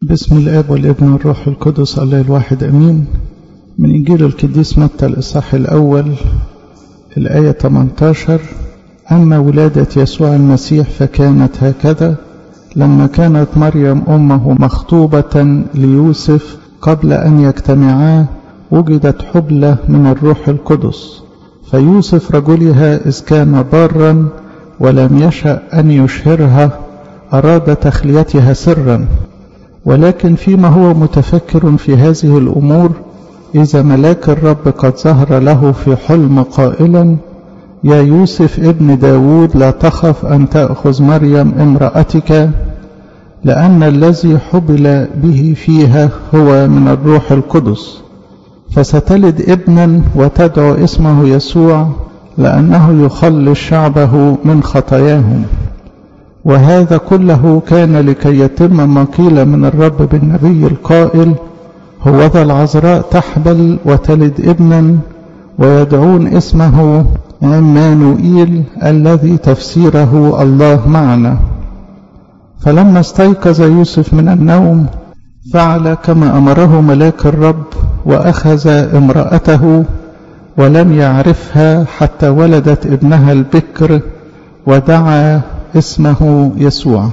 بسم الاب والابن والروح القدس الله الواحد امين من انجيل القديس متى الاصحاح الاول الايه 18 اما ولاده يسوع المسيح فكانت هكذا لما كانت مريم امه مخطوبه ليوسف قبل ان يجتمعا وجدت حبلى من الروح القدس فيوسف رجلها اذ كان بارا ولم يشا ان يشهرها اراد تخليتها سرا ولكن فيما هو متفكر في هذه الأمور إذا ملاك الرب قد ظهر له في حلم قائلا يا يوسف ابن داود لا تخف أن تأخذ مريم امرأتك لأن الذي حبل به فيها هو من الروح القدس فستلد ابنا وتدعو اسمه يسوع لأنه يخلص شعبه من خطاياهم وهذا كله كان لكي يتم ما قيل من الرب بالنبي القائل هو ذا العذراء تحبل وتلد ابنا ويدعون اسمه عمانوئيل الذي تفسيره الله معنا فلما استيقظ يوسف من النوم فعل كما امره ملاك الرب واخذ امراته ولم يعرفها حتى ولدت ابنها البكر ودعا اسمه يسوع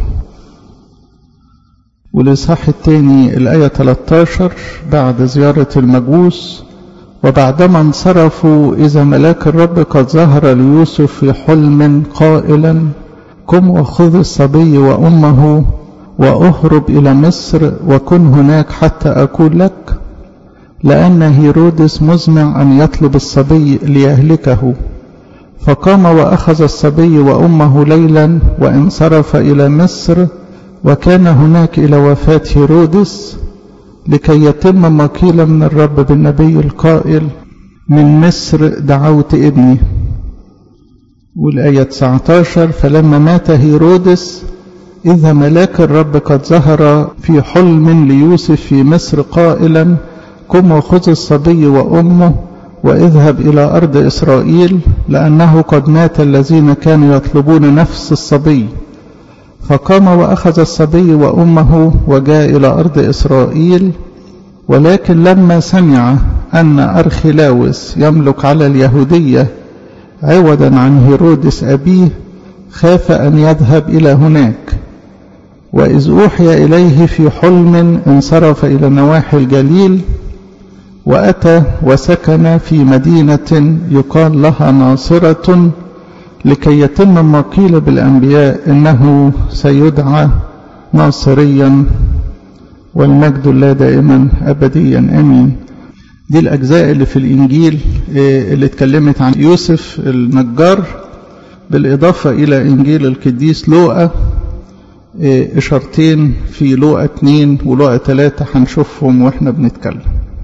والإصحاح الثاني الآية 13 بعد زيارة المجوس وبعدما انصرفوا إذا ملاك الرب قد ظهر ليوسف في حلم قائلا قم وخذ الصبي وأمه وأهرب إلى مصر وكن هناك حتى أقول لك لأن هيرودس مزمع أن يطلب الصبي ليهلكه فقام وأخذ الصبي وأمه ليلا وانصرف إلى مصر وكان هناك إلى وفاة هيرودس لكي يتم ما قيل من الرب بالنبي القائل من مصر دعوت ابني والآية 19 فلما مات هيرودس إذا ملاك الرب قد ظهر في حلم ليوسف في مصر قائلا قم وخذ الصبي وأمه واذهب إلى أرض إسرائيل لأنه قد مات الذين كانوا يطلبون نفس الصبي فقام وأخذ الصبي وأمه وجاء إلى أرض إسرائيل ولكن لما سمع أن أرخلاوس يملك على اليهودية عوضا عن هيرودس أبيه خاف أن يذهب إلى هناك وإذ أوحي إليه في حلم انصرف إلى نواحي الجليل وأتى وسكن في مدينة يقال لها ناصرة لكي يتم ما قيل بالأنبياء إنه سيدعى ناصريا والمجد الله دائما أبديا أمين دي الأجزاء اللي في الإنجيل اللي اتكلمت عن يوسف النجار بالإضافة إلى إنجيل القديس لوقا إشارتين في لوقا 2 ولوقا 3 هنشوفهم وإحنا بنتكلم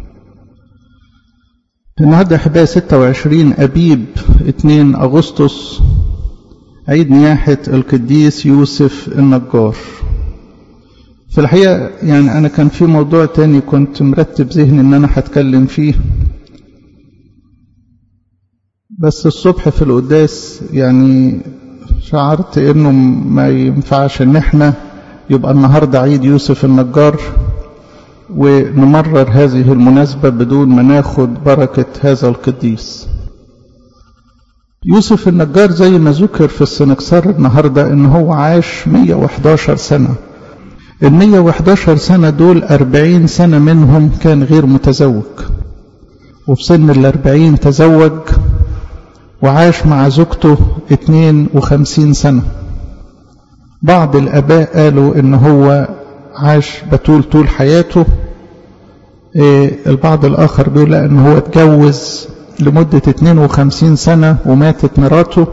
النهارده احبائي 26 ابيب 2 اغسطس عيد نياحة القديس يوسف النجار في الحقيقة يعني أنا كان في موضوع تاني كنت مرتب ذهني إن أنا هتكلم فيه بس الصبح في القداس يعني شعرت إنه ما ينفعش إن إحنا يبقى النهارده عيد يوسف النجار ونمرر هذه المناسبة بدون ما ناخد بركة هذا القديس يوسف النجار زي ما ذكر في السنكسار النهاردة ان هو عاش 111 سنة ال 111 سنة دول 40 سنة منهم كان غير متزوج وفي سن ال 40 تزوج وعاش مع زوجته 52 سنة بعض الآباء قالوا ان هو عاش بتول طول حياته إيه البعض الآخر بيقول لا إن هو اتجوز لمدة 52 سنة وماتت مراته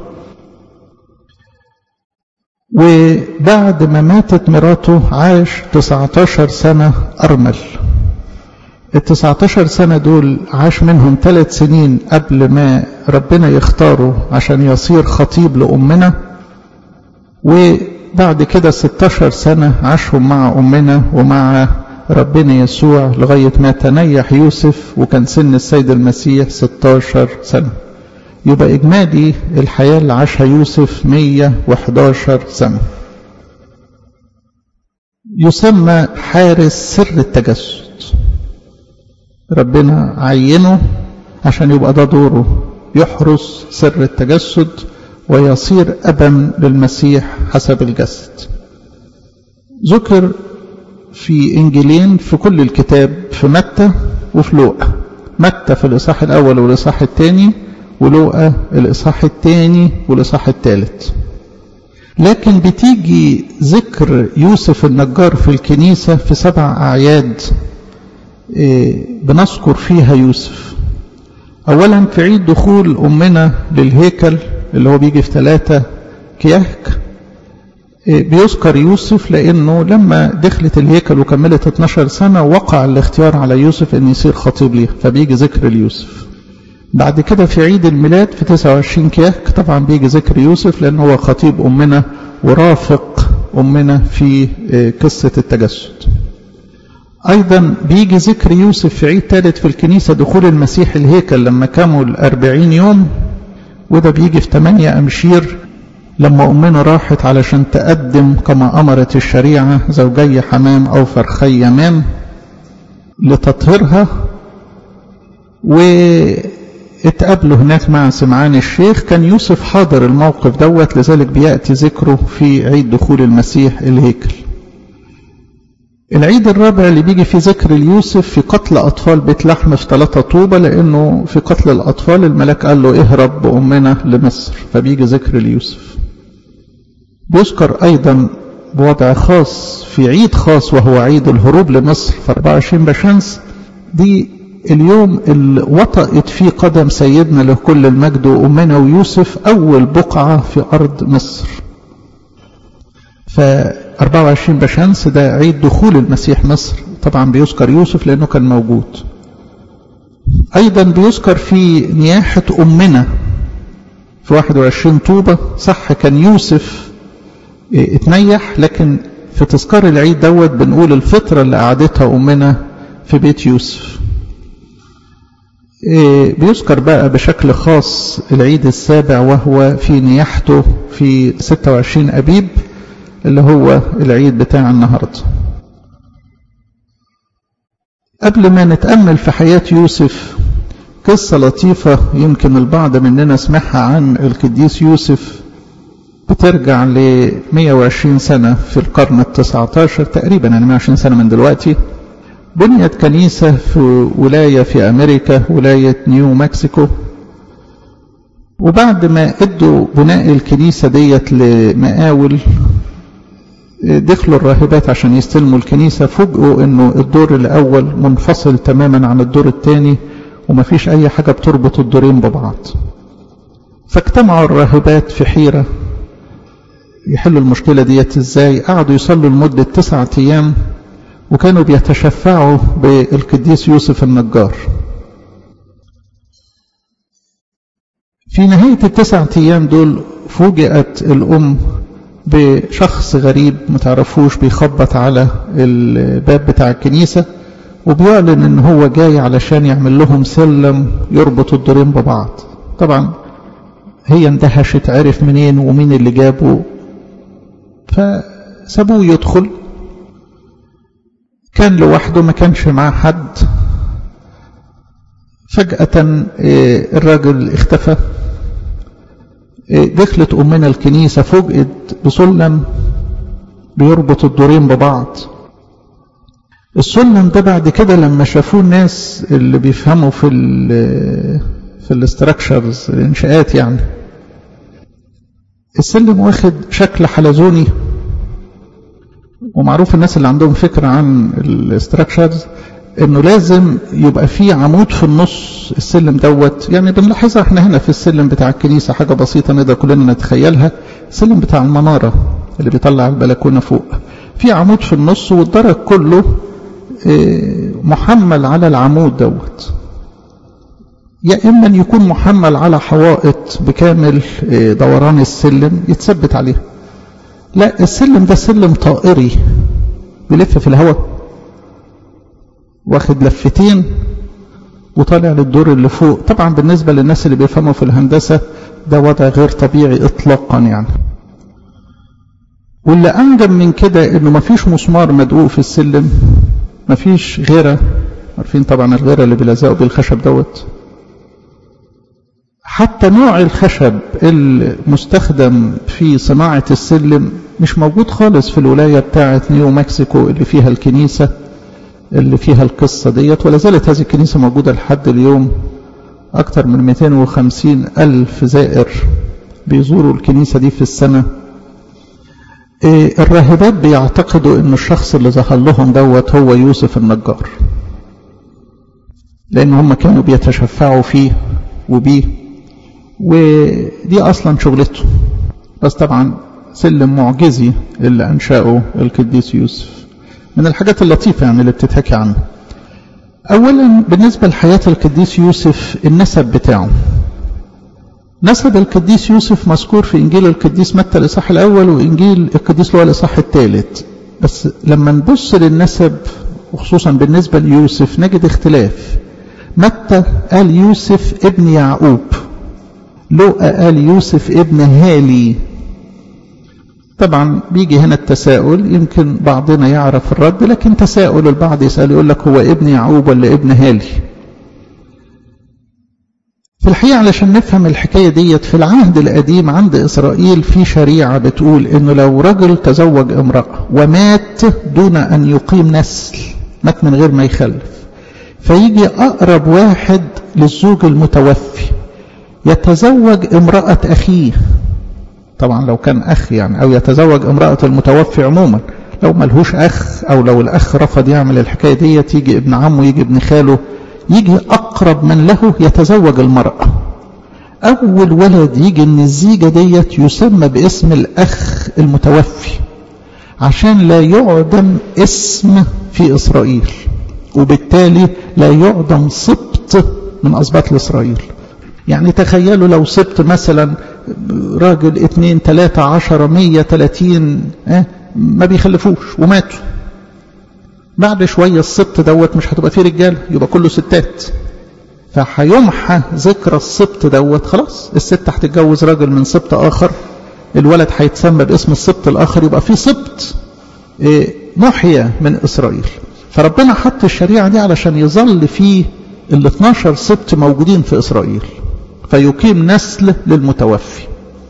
وبعد ما ماتت مراته عاش 19 سنة أرمل ال 19 سنة دول عاش منهم ثلاث سنين قبل ما ربنا يختاره عشان يصير خطيب لأمنا و بعد كده 16 سنة عاشهم مع أمنا ومع ربنا يسوع لغاية ما تنيح يوسف وكان سن السيد المسيح 16 سنة يبقى إجمالي الحياة اللي عاشها يوسف 111 سنة يسمى حارس سر التجسد ربنا عينه عشان يبقى ده دوره يحرس سر التجسد ويصير أبا للمسيح حسب الجسد ذكر في إنجيلين في كل الكتاب في متى وفي لوقا متى في الإصحاح الأول والإصحاح الثاني ولوقا الإصحاح الثاني والإصحاح الثالث لكن بتيجي ذكر يوسف النجار في الكنيسة في سبع أعياد بنذكر فيها يوسف أولا في عيد دخول أمنا للهيكل اللي هو بيجي في ثلاثة كيهك بيذكر يوسف لأنه لما دخلت الهيكل وكملت 12 سنة وقع الاختيار على يوسف أن يصير خطيب ليه فبيجي ذكر ليوسف بعد كده في عيد الميلاد في 29 كيهك طبعا بيجي ذكر يوسف لأنه هو خطيب أمنا ورافق أمنا في قصة التجسد أيضا بيجي ذكر يوسف في عيد ثالث في الكنيسة دخول المسيح الهيكل لما كمل 40 يوم وده بيجي في 8 أمشير لما أمنا راحت علشان تقدم كما أمرت الشريعة زوجي حمام أو فرخي يمام لتطهيرها واتقابلوا هناك مع سمعان الشيخ كان يوسف حاضر الموقف دوت لذلك بيأتي ذكره في عيد دخول المسيح الهيكل العيد الرابع اللي بيجي في ذكر اليوسف في قتل أطفال بيت لحم في ثلاثة طوبة لأنه في قتل الأطفال الملك قال له اهرب بأمنا لمصر فبيجي ذكر اليوسف بيذكر أيضا بوضع خاص في عيد خاص وهو عيد الهروب لمصر في 24 بشمس دي اليوم اللي وطأت فيه قدم سيدنا له كل المجد وأمنا ويوسف أول بقعة في أرض مصر ف 24 بشمس ده عيد دخول المسيح مصر طبعا بيذكر يوسف لأنه كان موجود أيضا بيذكر في نياحة أمنا في 21 طوبة صح كان يوسف اتنيح لكن في تذكار العيد دوت بنقول الفطرة اللي قعدتها أمنا في بيت يوسف بيذكر بقى بشكل خاص العيد السابع وهو في نياحته في 26 أبيب اللي هو العيد بتاع النهاردة قبل ما نتأمل في حياة يوسف قصة لطيفة يمكن البعض مننا سمعها عن القديس يوسف بترجع ل 120 سنة في القرن التسعة عشر تقريبا يعني 120 سنة من دلوقتي بنيت كنيسة في ولاية في أمريكا ولاية نيو مكسيكو وبعد ما ادوا بناء الكنيسة ديت لمقاول دخلوا الراهبات عشان يستلموا الكنيسة فوجئوا انه الدور الاول منفصل تماما عن الدور الثاني ومفيش اي حاجة بتربط الدورين ببعض فاجتمعوا الراهبات في حيرة يحلوا المشكلة ديت ازاي قعدوا يصلوا لمدة تسعة ايام وكانوا بيتشفعوا بالقديس يوسف النجار في نهاية التسعة ايام دول فوجئت الام بشخص غريب متعرفوش بيخبط على الباب بتاع الكنيسة وبيعلن ان هو جاي علشان يعمل لهم سلم يربط الدورين ببعض طبعا هي اندهشت عرف منين ومين اللي جابه فسابوه يدخل كان لوحده ما كانش معاه حد فجأة الراجل اختفى دخلت أمنا الكنيسة فوجئت بسلم بيربط الدورين ببعض السلم ده بعد كده لما شافوه الناس اللي بيفهموا في ال في الاستراكشرز الانشاءات يعني السلم واخد شكل حلزوني ومعروف الناس اللي عندهم فكرة عن الاستراكشرز انه لازم يبقى في عمود في النص السلم دوت يعني بنلاحظها احنا هنا في السلم بتاع الكنيسة حاجة بسيطة نقدر كلنا نتخيلها السلم بتاع المنارة اللي بيطلع البلكونة فوق في عمود في النص والدرج كله محمل على العمود دوت يا إما يكون محمل على حوائط بكامل دوران السلم يتثبت عليها لا السلم ده سلم طائري بيلف في الهواء واخد لفتين وطالع للدور اللي فوق طبعا بالنسبة للناس اللي بيفهموا في الهندسة ده وضع غير طبيعي اطلاقا يعني واللي أنجم من كده إنه مفيش مسمار مدقوق في السلم مفيش غيرة عارفين طبعا الغيرة اللي بيلزقوا بالخشب دوت حتى نوع الخشب المستخدم في صناعة السلم مش موجود خالص في الولاية بتاعة نيو مكسيكو اللي فيها الكنيسة اللي فيها القصة ديت ولا زالت هذه الكنيسة موجودة لحد اليوم أكثر من 250 ألف زائر بيزوروا الكنيسة دي في السنة إيه الراهبات بيعتقدوا ان الشخص اللي ظهر لهم دوت هو يوسف النجار لان هم كانوا بيتشفعوا فيه وبيه ودي اصلا شغلته بس طبعا سلم معجزي اللي انشاه القديس يوسف من الحاجات اللطيفه يعني اللي بتتحكي عنه اولا بالنسبه لحياه القديس يوسف النسب بتاعه نسب القديس يوسف مذكور في إنجيل القديس متى الإصحاح الأول وإنجيل القديس لوقا الإصحاح الثالث بس لما نبص للنسب وخصوصا بالنسبة ليوسف نجد اختلاف متى قال يوسف ابن يعقوب لوقا قال يوسف ابن هالي طبعا بيجي هنا التساؤل يمكن بعضنا يعرف الرد لكن تساؤل البعض يسأل يقول لك هو ابن يعقوب ولا ابن هالي في الحقيقة علشان نفهم الحكاية ديت في العهد القديم عند إسرائيل في شريعة بتقول إنه لو رجل تزوج امرأة ومات دون أن يقيم نسل مات من غير ما يخلف فيجي أقرب واحد للزوج المتوفي يتزوج امرأة أخيه طبعا لو كان أخ يعني أو يتزوج امرأة المتوفي عموما لو ملهوش أخ أو لو الأخ رفض يعمل الحكاية ديت يجي ابن عمه يجي ابن خاله يجي أقرب من له يتزوج المرأة أول ولد يجي من الزيجة ديت يسمى باسم الأخ المتوفي عشان لا يعدم اسم في إسرائيل وبالتالي لا يعدم سبط من أسباط لإسرائيل يعني تخيلوا لو سبت مثلا راجل اتنين تلاتة عشرة مية تلاتين اه ما بيخلفوش وماتوا بعد شوية السبط دوت مش هتبقى فيه رجال يبقى كله ستات فهيمحى ذكرى السبط دوت خلاص الست هتتجوز راجل من سبط آخر الولد هيتسمى باسم السبط الآخر يبقى في سبط إيه محيا من إسرائيل فربنا حط الشريعة دي علشان يظل فيه ال 12 سبط موجودين في إسرائيل فيقيم نسل للمتوفي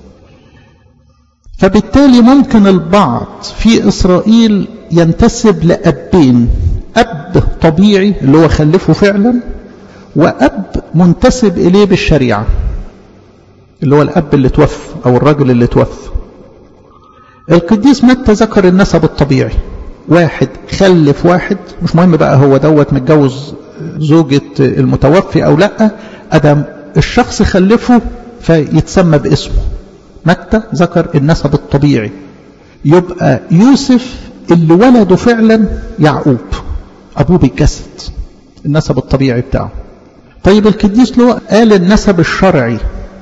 فبالتالي ممكن البعض في إسرائيل ينتسب لأبين أب طبيعي اللي هو خلفه فعلا وأب منتسب إليه بالشريعة اللي هو الأب اللي توفى أو الرجل اللي توفى القديس متى ذكر النسب الطبيعي واحد خلف واحد مش مهم بقى هو دوت متجوز زوجة المتوفي أو لأ أدم الشخص خلفه فيتسمى باسمه متى ذكر النسب الطبيعي يبقى يوسف اللي ولده فعلا يعقوب أبوه بالجسد النسب الطبيعي بتاعه طيب القديس لو قال النسب الشرعي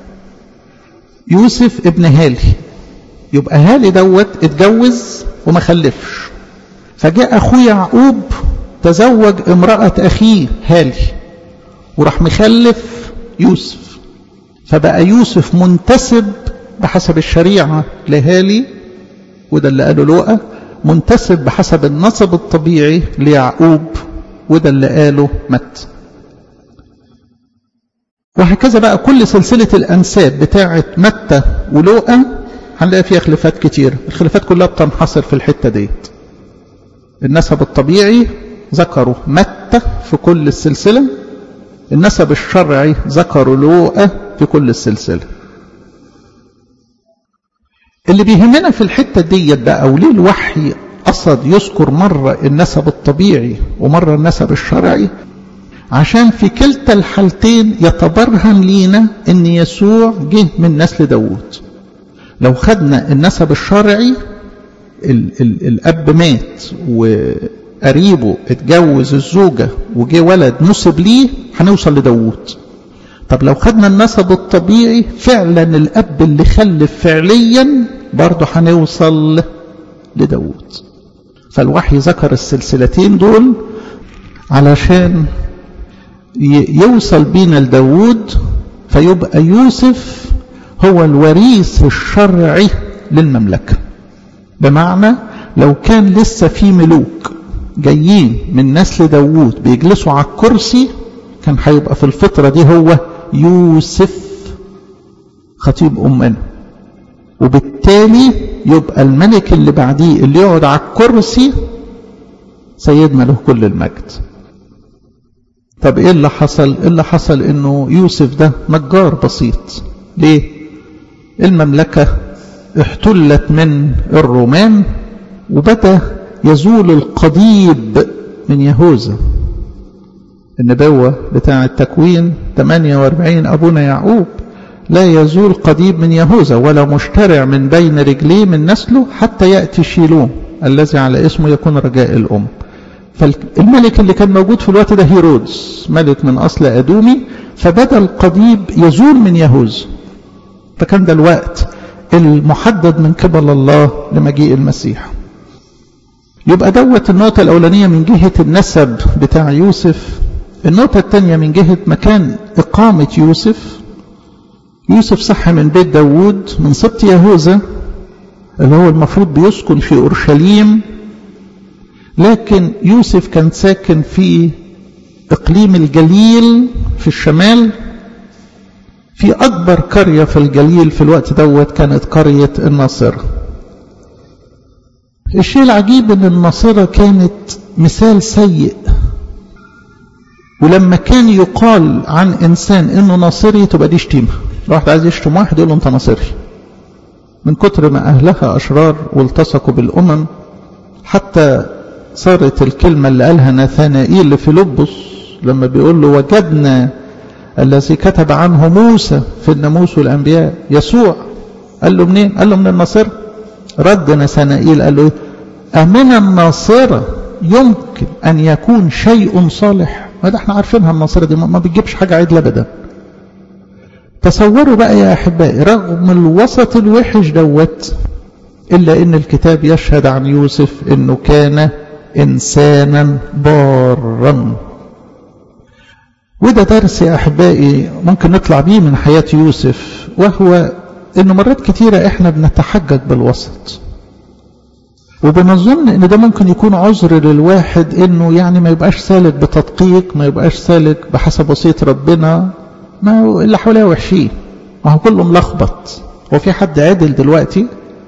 يوسف ابن هالي يبقى هالي دوت اتجوز وما خلفش فجاء أخوه يعقوب تزوج امرأة أخيه هالي وراح مخلف يوسف فبقى يوسف منتسب بحسب الشريعة لهالي وده اللي قاله لوقا منتسب بحسب النسب الطبيعي ليعقوب وده اللي قاله مت وهكذا بقى كل سلسلة الأنساب بتاعة متى ولوقا هنلاقي فيها خلافات كتير الخلافات كلها بتنحصر في الحتة ديت النسب الطبيعي ذكروا متى في كل السلسلة النسب الشرعي ذكروا لوقا في كل السلسلة اللي بيهمنا في الحتة ديت بقى وليه الوحي قصد يذكر مرة النسب الطبيعي ومرة النسب الشرعي عشان في كلتا الحالتين يتبرهن لينا ان يسوع جه من نسل داوود لو خدنا النسب الشرعي ال ال الاب مات وقريبه اتجوز الزوجة وجه ولد نسب ليه هنوصل لداوود طب لو خدنا النسب الطبيعي فعلا الاب اللي خلف فعليا برضه هنوصل لداوود فالوحي ذكر السلسلتين دول علشان يوصل بينا لداود فيبقى يوسف هو الوريث الشرعي للمملكة بمعنى لو كان لسه في ملوك جايين من نسل داوود بيجلسوا على الكرسي كان هيبقى في الفترة دي هو يوسف خطيب أمنا وبالتالي يبقى الملك اللي بعديه اللي يقعد على الكرسي سيدنا له كل المجد طب ايه اللي حصل اللي حصل انه يوسف ده نجار بسيط ليه المملكة احتلت من الرومان وبدأ يزول القضيب من يهوذا النبوة بتاع التكوين 48 أبونا يعقوب لا يزول قضيب من يهوذا ولا مشترع من بين رجليه من نسله حتى يأتي شيلون الذي على اسمه يكون رجاء الأم فالملك اللي كان موجود في الوقت ده هيرودس ملك من أصل أدومي فبدأ القضيب يزول من يهوذا فكان ده الوقت المحدد من قبل الله لمجيء المسيح يبقى دوت النقطة الأولانية من جهة النسب بتاع يوسف النقطة الثانية من جهة مكان إقامة يوسف يوسف صح من بيت داوود من سبط يهوذا اللي هو المفروض بيسكن في أورشليم لكن يوسف كان ساكن في إقليم الجليل في الشمال في أكبر قرية في الجليل في الوقت دوت كانت قرية الناصرة الشيء العجيب ان الناصرة كانت مثال سيء ولما كان يقال عن انسان انه ناصري تبقى دي شتيمة لو واحد عايز يشتم واحد يقول له انت ناصري من كتر ما اهلها اشرار والتصقوا بالامم حتى صارت الكلمة اللي قالها ناثانائيل لفيلبس لما بيقول له وجدنا الذي كتب عنه موسى في الناموس والانبياء يسوع قال له منين قال له من الناصره رد نسانائيل قال له ايه أمن الناصرة يمكن أن يكون شيء صالح ما ده احنا عارفينها الناصرة دي ما بتجيبش حاجة عدل أبدا تصوروا بقى يا أحبائي رغم الوسط الوحش دوت إلا إن الكتاب يشهد عن يوسف إنه كان إنسانا بارا وده درس يا أحبائي ممكن نطلع بيه من حياة يوسف وهو انه مرات كتيرة احنا بنتحجج بالوسط وبنظن ان ده ممكن يكون عذر للواحد انه يعني ما يبقاش سالك بتدقيق ما يبقاش سالك بحسب وصية ربنا ما هو اللي حواليه وحشين ما هو كله ملخبط هو في حد عدل دلوقتي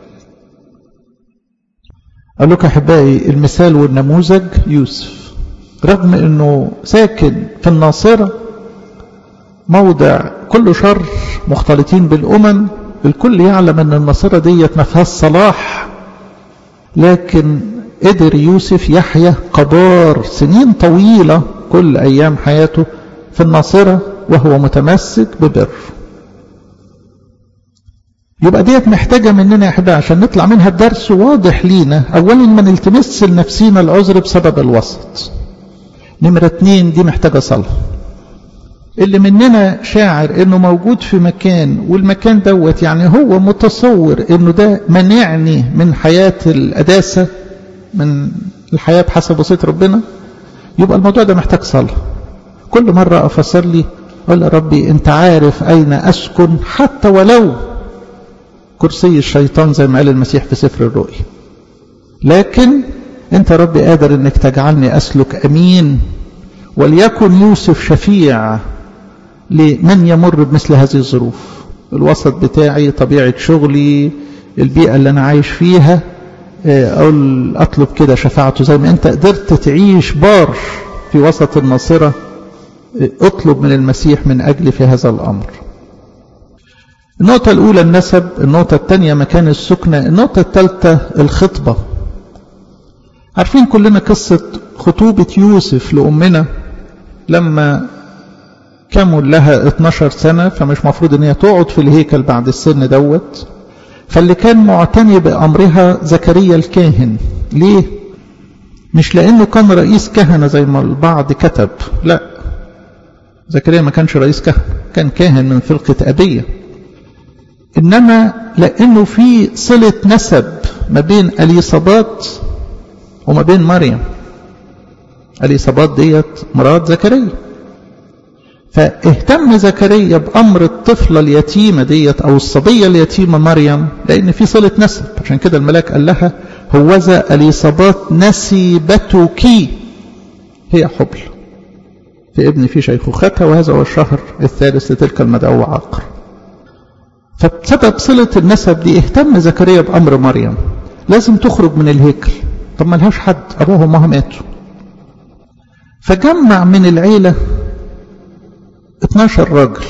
قال لك احبائي المثال والنموذج يوسف رغم انه ساكن في الناصرة موضع كل شر مختلطين بالامم الكل يعلم ان النصيرة ديت ما فيهاش صلاح لكن قدر يوسف يحيا قدار سنين طويلة كل ايام حياته في الناصرة وهو متمسك ببر يبقى ديت محتاجة مننا يا احبائي عشان نطلع منها الدرس واضح لينا اولا ما نلتمس لنفسينا العذر بسبب الوسط نمرة اتنين دي محتاجة صلاة اللي مننا شاعر انه موجود في مكان والمكان دوت يعني هو متصور انه ده منعني من حياة القداسة من الحياة بحسب وصية ربنا يبقى الموضوع ده محتاج صلاة كل مرة افسر لي اقول يا ربي انت عارف اين اسكن حتى ولو كرسي الشيطان زي ما قال المسيح في سفر الرؤيا لكن انت ربي قادر انك تجعلني اسلك امين وليكن يوسف شفيع لمن يمر بمثل هذه الظروف الوسط بتاعي طبيعة شغلي البيئة اللي أنا عايش فيها أقول أطلب كده شفاعته زي ما أنت قدرت تعيش بار في وسط الناصرة اطلب من المسيح من أجل في هذا الأمر النقطة الأولى النسب النقطة الثانية مكان السكنة النقطة الثالثة الخطبة عارفين كلنا قصة خطوبة يوسف لأمنا لما كمل لها 12 سنة فمش مفروض ان هي تقعد في الهيكل بعد السن دوت فاللي كان معتني بأمرها زكريا الكاهن ليه مش لأنه كان رئيس كهنة زي ما البعض كتب لا زكريا ما كانش رئيس كهنة كان كاهن من فرقة أبية إنما لأنه في صلة نسب ما بين أليصابات وما بين مريم أليصابات ديت مرات زكريا فاهتم زكريا بأمر الطفلة اليتيمة ديت أو الصبية اليتيمة مريم لأن في صلة نسب عشان كده الملاك قال لها هوذا اليصابات نسيبتك هي حبل في ابن في شيخوختها وهذا هو الشهر الثالث لتلك المدعوة عقر فبسبب صلة النسب دي اهتم زكريا بأمر مريم لازم تخرج من الهيكل طب ما لهاش حد أبوها وأمها ماتوا فجمع من العيلة 12 راجل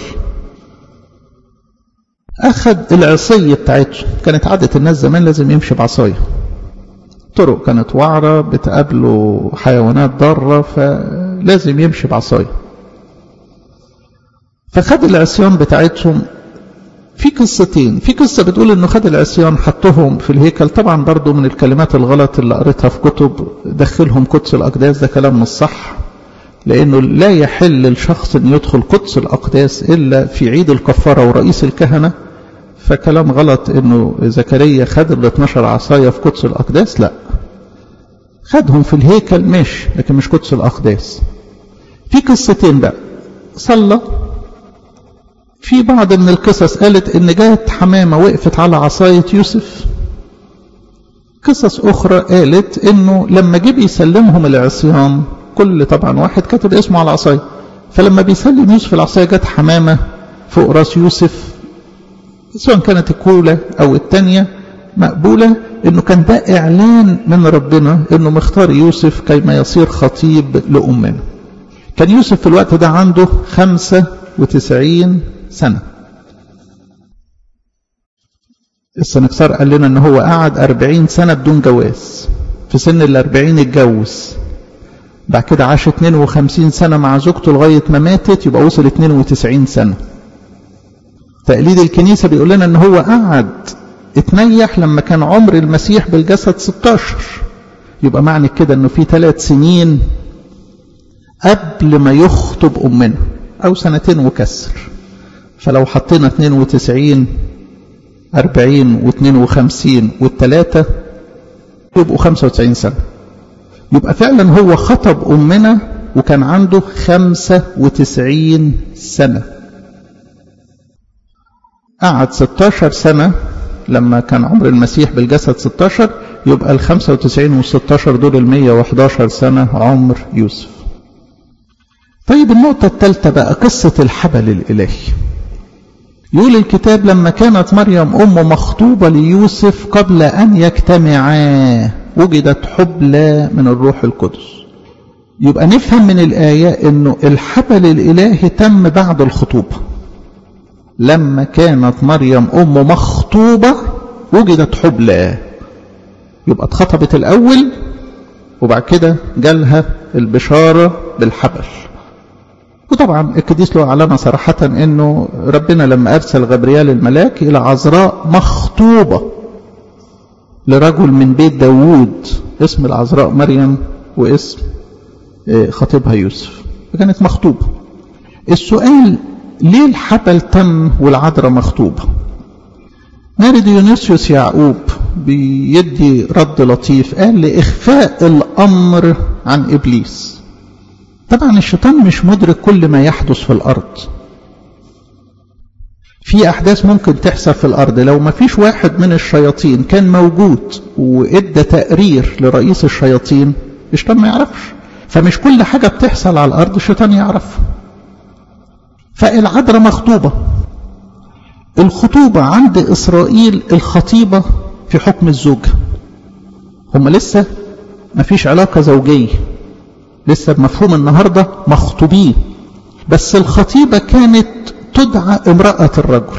أخذ العصية بتاعته كانت عادة الناس زمان لازم يمشي بعصاية طرق كانت وعرة بتقابله حيوانات ضارة فلازم يمشي بعصاية فخد العصيان بتاعتهم في قصتين في قصة بتقول انه خد العصيان حطهم في الهيكل طبعا برضو من الكلمات الغلط اللي قريتها في كتب دخلهم قدس الأقداس ده كلام مش صح لأنه لا يحل للشخص أن يدخل قدس الأقداس إلا في عيد الكفارة ورئيس الكهنة فكلام غلط أنه زكريا خد ال 12 عصاية في قدس الأقداس لا خدهم في الهيكل ماشي لكن مش قدس الأقداس في قصتين بقى صلى في بعض من القصص قالت ان جاءت حمامة وقفت على عصاية يوسف قصص اخرى قالت انه لما جه بيسلمهم العصيان كل طبعا واحد كاتب اسمه على العصاية فلما بيسلم يوسف العصاية جت حمامة فوق راس يوسف سواء كانت الكولة او التانية مقبولة انه كان ده اعلان من ربنا انه مختار يوسف كيما يصير خطيب لأمنا كان يوسف في الوقت ده عنده خمسة وتسعين سنة السنكسار قال لنا ان هو قعد أربعين سنة بدون جواز في سن الأربعين اتجوز بعد كده عاش 52 سنة مع زوجته لغاية ما ماتت يبقى وصل 92 سنة تقليد الكنيسة بيقول لنا ان هو قعد اتنيح لما كان عمر المسيح بالجسد 16 يبقى معنى كده انه في ثلاث سنين قبل ما يخطب امنا او سنتين وكسر فلو حطينا 92 40 و52 والثلاثة يبقوا 95 سنة يبقى فعلا هو خطب أمنا وكان عنده 95 سنة قعد 16 سنة لما كان عمر المسيح بالجسد 16 يبقى ال 95 وال 16 دول ال 111 سنة عمر يوسف طيب النقطة الثالثة بقى قصة الحبل الإلهي يقول الكتاب لما كانت مريم أم مخطوبة ليوسف قبل أن يجتمعا وجدت حبلى من الروح القدس يبقى نفهم من الآية أنه الحبل الإلهي تم بعد الخطوبة لما كانت مريم أم مخطوبة وجدت حبلى يبقى اتخطبت الأول وبعد كده جالها البشارة بالحبل وطبعا القديس له علامة صراحة انه ربنا لما ارسل غبريال الملاك الى عذراء مخطوبة لرجل من بيت داوود اسم العذراء مريم واسم خطيبها يوسف فكانت مخطوبة السؤال ليه الحبل تم والعذراء مخطوبة ماري ديونيسيوس يعقوب بيدي رد لطيف قال لإخفاء الأمر عن إبليس طبعا الشيطان مش مدرك كل ما يحدث في الأرض في أحداث ممكن تحصل في الأرض لو ما فيش واحد من الشياطين كان موجود وإدى تقرير لرئيس الشياطين الشيطان ما يعرفش فمش كل حاجة بتحصل على الأرض الشيطان يعرفها فالعذراء مخطوبة الخطوبة عند إسرائيل الخطيبة في حكم الزوجة هم لسه ما فيش علاقة زوجية لسه بمفهوم النهاردة مخطوبين بس الخطيبة كانت تدعى امرأة الرجل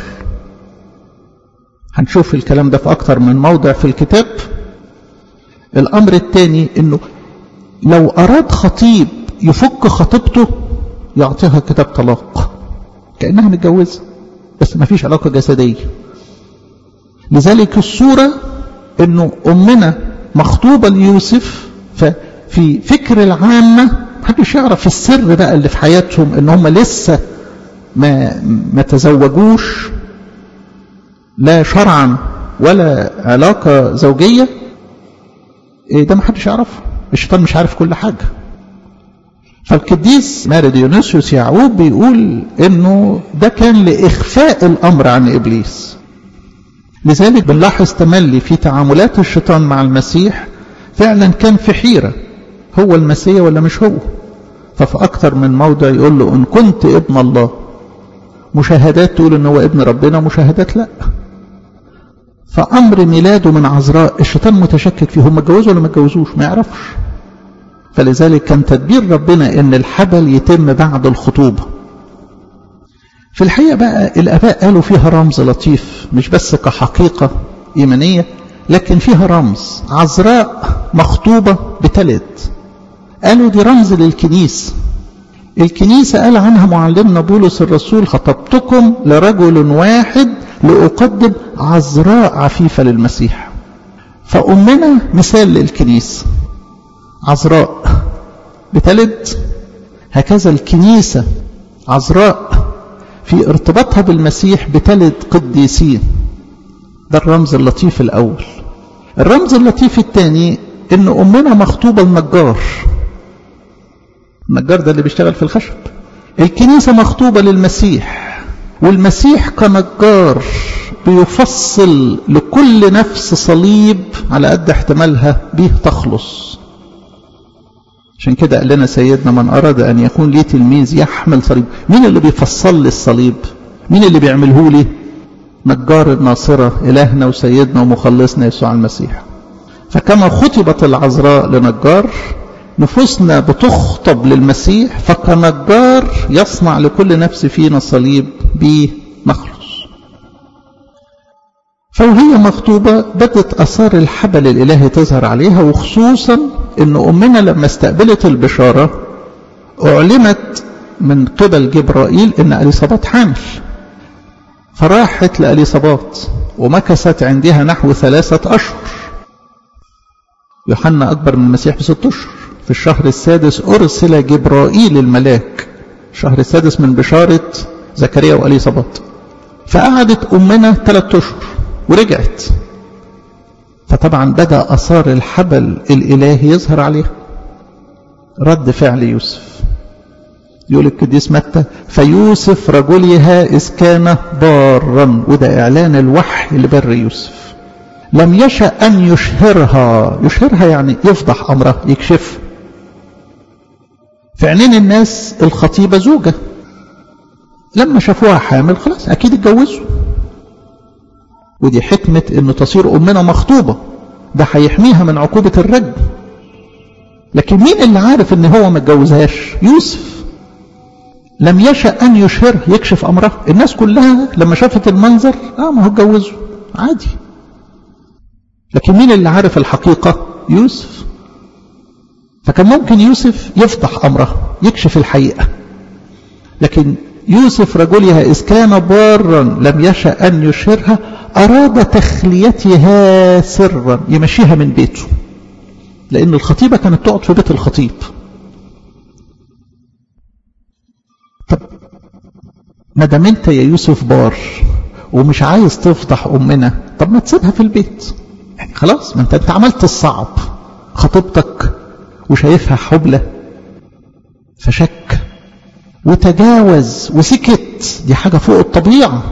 هنشوف الكلام ده في أكتر من موضع في الكتاب الأمر الثاني أنه لو أراد خطيب يفك خطيبته يعطيها كتاب طلاق كأنها متجوزة بس ما فيش علاقة جسدية لذلك الصورة أنه أمنا مخطوبة ليوسف ففي فكر العامة محدش يعرف السر بقى اللي في حياتهم ان هم لسه ما ما تزوجوش لا شرعا ولا علاقة زوجية إيه ده محدش يعرفه الشيطان مش عارف كل حاجة فالقديس ماري ديونيسيوس يعقوب بيقول انه ده كان لإخفاء الأمر عن إبليس لذلك بنلاحظ تملي في تعاملات الشيطان مع المسيح فعلا كان في حيرة هو المسيح ولا مش هو ففي أكثر من موضع يقول له إن كنت ابن الله مشاهدات تقول إن هو ابن ربنا مشاهدات لا فأمر ميلاده من عذراء الشيطان متشكك فيه هم اتجوزوا ولا ما اتجوزوش ما يعرفش فلذلك كان تدبير ربنا ان الحبل يتم بعد الخطوبة في الحقيقة بقى الآباء قالوا فيها رمز لطيف مش بس كحقيقة إيمانية لكن فيها رمز عذراء مخطوبة بتلد قالوا دي رمز للكنيسة الكنيسة قال عنها معلمنا بولس الرسول خطبتكم لرجل واحد لأقدم عذراء عفيفة للمسيح فأمنا مثال للكنيسة عذراء بتلد هكذا الكنيسة عذراء في ارتباطها بالمسيح بتلد قديسين ده الرمز اللطيف الأول الرمز اللطيف الثاني ان أمنا مخطوبة النجار النجار ده اللي بيشتغل في الخشب الكنيسة مخطوبة للمسيح والمسيح كنجار بيفصل لكل نفس صليب على قد احتمالها به تخلص عشان كده قال لنا سيدنا من أراد أن يكون لي تلميذ يحمل صليب مين اللي بيفصل لي الصليب مين اللي بيعمله لي نجار الناصرة إلهنا وسيدنا ومخلصنا يسوع المسيح فكما خطبت العذراء لنجار نفوسنا بتخطب للمسيح فكنجار يصنع لكل نفس فينا صليب بمخلص فوهي مخطوبة بدت أثار الحبل الإلهي تظهر عليها وخصوصا أن أمنا لما استقبلت البشارة أعلمت من قبل جبرائيل أن أليصابات حامل فراحت لأليصابات ومكثت عندها نحو ثلاثة أشهر يوحنا أكبر من المسيح بست أشهر في الشهر السادس أرسل جبرائيل الملاك الشهر السادس من بشارة زكريا وأليصابات فقعدت أمنا ثلاثة أشهر ورجعت فطبعا بدأ أثار الحبل الإلهي يظهر عليها رد فعل يوسف يقول القديس متى فيوسف رجلها إذ كان بارا وده إعلان الوحي لبر يوسف لم يشأ أن يشهرها يشهرها يعني يفضح أمرها يكشف في عينين الناس الخطيبة زوجة لما شافوها حامل خلاص أكيد اتجوزوا ودي حكمة أنه تصير أمنا مخطوبة ده هيحميها من عقوبة الرجم لكن مين اللي عارف ان هو ما اتجوزهاش يوسف لم يشأ أن يشهر يكشف أمرها الناس كلها لما شافت المنظر آه ما هو اتجوزه عادي لكن مين اللي عارف الحقيقة يوسف فكان ممكن يوسف يفضح أمرها يكشف الحقيقة لكن يوسف رجلها إذ كان بارا لم يشأ أن يشهرها أراد تخليتها سرا يمشيها من بيته لأن الخطيبة كانت تقعد في بيت الخطيب طب ما دام انت يا يوسف بار ومش عايز تفضح أمنا طب ما تسيبها في البيت يعني خلاص ما انت انت عملت الصعب خطيبتك وشايفها حبلة فشك وتجاوز وسكت دي حاجة فوق الطبيعة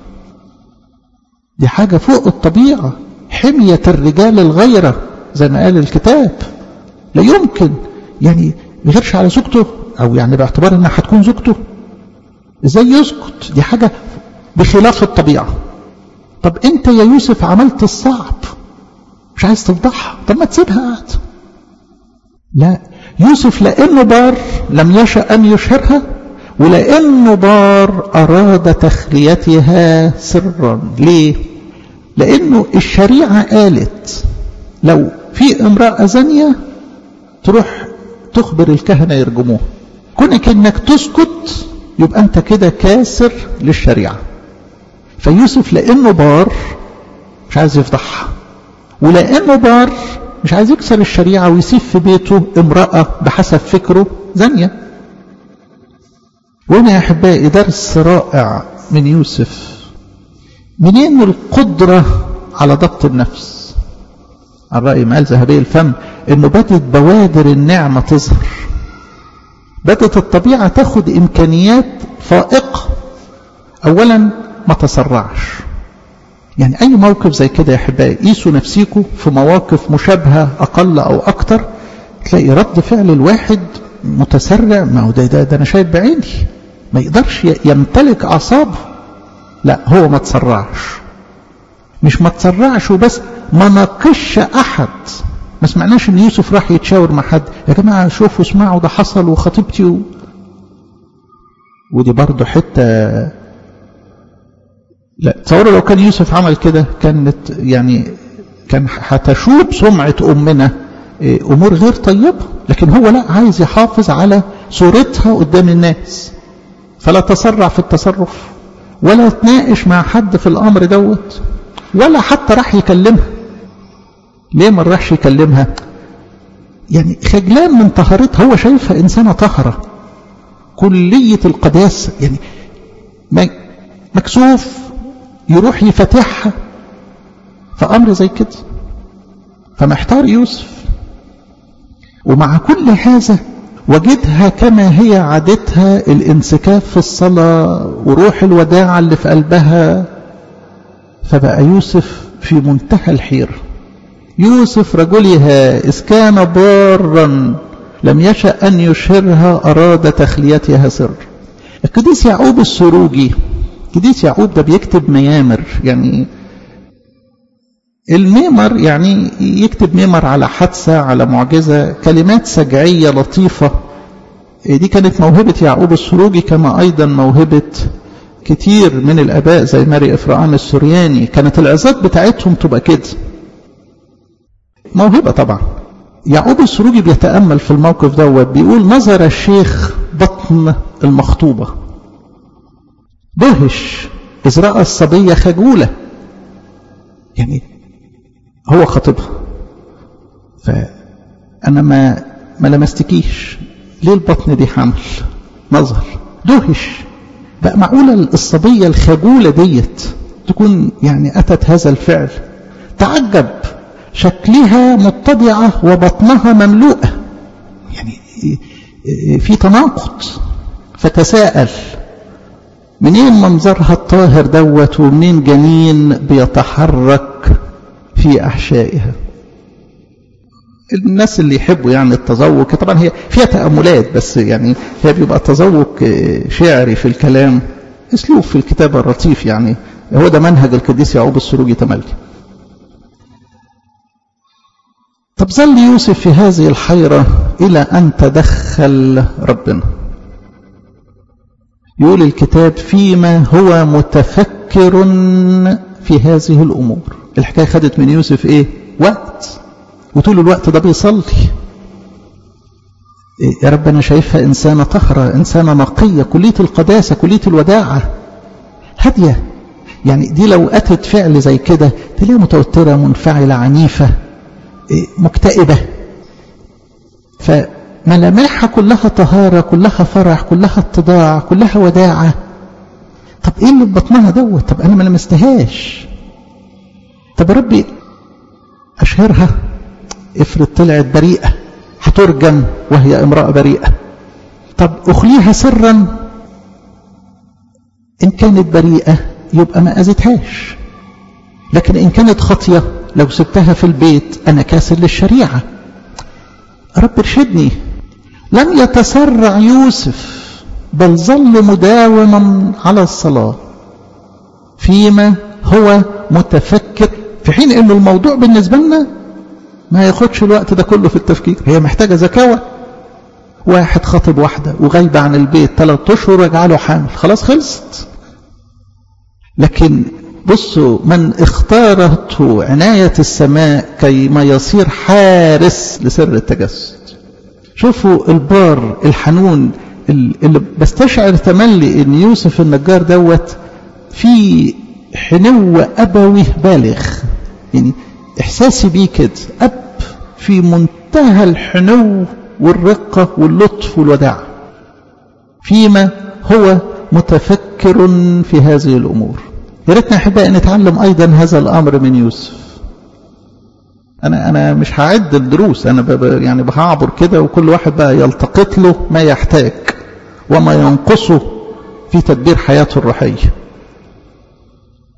دي حاجة فوق الطبيعة حمية الرجال الغيرة زي ما قال الكتاب لا يمكن يعني يغيرش على زوجته او يعني باعتبار انها هتكون زوجته ازاي يسكت دي حاجة بخلاف الطبيعة طب انت يا يوسف عملت الصعب مش عايز تفضحها طب ما تسيبها قاعد لا يوسف لانه بار لم يشأ ان يشهرها ولانه بار اراد تخليتها سرا ليه لانه الشريعة قالت لو في امرأة زانية تروح تخبر الكهنة يرجموها كونك انك تسكت يبقى انت كده كاسر للشريعة فيوسف لانه بار مش عايز يفضحها ولانه بار مش عايز يكسر الشريعة ويسيب في بيته امرأة بحسب فكره زانية وهنا يا أحبائي درس رائع من يوسف منين القدرة على ضبط النفس عن رأي مال ذهبي الفم انه بدت بوادر النعمة تظهر بدت الطبيعة تاخد امكانيات فائقة اولا ما تسرعش يعني أي موقف زي كده يا أحبائي قيسوا نفسيكم في مواقف مشابهة أقل أو أكتر تلاقي رد فعل الواحد متسرع ما هو ده, ده, ده أنا شايف بعيني ما يقدرش يمتلك أعصابه لا هو ما تسرعش مش ما تسرعش وبس ما ناقش أحد ما سمعناش ان يوسف راح يتشاور مع حد يا جماعة شوفوا اسمعوا ده حصل وخطيبتي و... ودي برضه حتة لا تصوروا لو كان يوسف عمل كده كانت يعني كان هتشوب سمعة أمنا أمور غير طيبة لكن هو لا عايز يحافظ على صورتها قدام الناس فلا تسرع في التصرف ولا تناقش مع حد في الأمر دوت ولا حتى راح يكلمها ليه ما راحش يكلمها يعني خجلان من طهارتها هو شايفها إنسانة طهرة كلية القداسة يعني مكسوف يروح يفتحها فأمر زي كده فمحتار يوسف ومع كل هذا وجدها كما هي عادتها الانسكاف في الصلاة وروح الوداع اللي في قلبها فبقى يوسف في منتهى الحيرة يوسف رجلها إذ كان بارا لم يشأ أن يشهرها أراد تخليتها سر القديس يعقوب السروجي القديس يعقوب ده بيكتب ميامر يعني الميمر يعني يكتب ميمر على حادثة على معجزة كلمات سجعية لطيفة دي كانت موهبة يعقوب السروجي كما أيضا موهبة كتير من الآباء زي ماري إفرام السورياني كانت العظات بتاعتهم تبقى كده موهبة طبعا يعقوب السروجي بيتأمل في الموقف دوت بيقول نظر الشيخ بطن المخطوبة دهش إذ رأى الصبية خجولة يعني هو خطيبها فأنا ما ما لمستكيش ليه البطن دي حمل نظر دهش بقى معقولة الصبية الخجولة ديت تكون يعني أتت هذا الفعل تعجب شكلها متبعة وبطنها مملوءة يعني في تناقض فتساءل منين منظرها الطاهر دوت ومنين جنين بيتحرك في أحشائها الناس اللي يحبوا يعني التذوق طبعا هي فيها تأملات بس يعني هي بيبقى تذوق شعري في الكلام اسلوب في الكتابة اللطيف يعني هو ده منهج القديس يعقوب السروجي تملي طب ظل يوسف في هذه الحيرة إلى أن تدخل ربنا يقول الكتاب فيما هو متفكر في هذه الأمور الحكاية خدت من يوسف إيه وقت وطول الوقت ده بيصلي إيه يا رب أنا شايفها إنسانة طهرة إنسانة نقية كلية القداسة كلية الوداعة هادية يعني دي لو أتت فعل زي كده تلاقيها متوترة منفعلة عنيفة إيه مكتئبة فملامحها كلها طهارة كلها فرح كلها اتضاع كلها وداعة طب ايه اللي ببطنها دوت طب انا ما لمستهاش طب يا ربي اشهرها افرض طلعت بريئة هترجم وهي امرأة بريئة طب اخليها سرا ان كانت بريئة يبقى ما اذتهاش لكن ان كانت خطية لو سبتها في البيت انا كاسر للشريعة رب ارشدني لم يتسرع يوسف بل ظل مداوما على الصلاة فيما هو متفكر في حين ان الموضوع بالنسبة لنا ما ياخدش الوقت ده كله في التفكير هي محتاجة ذكاوة واحد خاطب واحدة وغايبة عن البيت ثلاث اشهر رجع له حامل خلاص خلصت لكن بصوا من اختارته عناية السماء كي ما يصير حارس لسر التجسد شوفوا البار الحنون اللي بستشعر تملي ان يوسف النجار دوت في حنو ابوي بالغ يعني احساسي بيه كده اب في منتهى الحنو والرقة واللطف والوداع فيما هو متفكر في هذه الامور يا ريتنا احبائي نتعلم ايضا هذا الامر من يوسف انا انا مش هعد الدروس انا يعني هعبر كده وكل واحد بقى يلتقط له ما يحتاج وما ينقصه في تدبير حياته الروحيه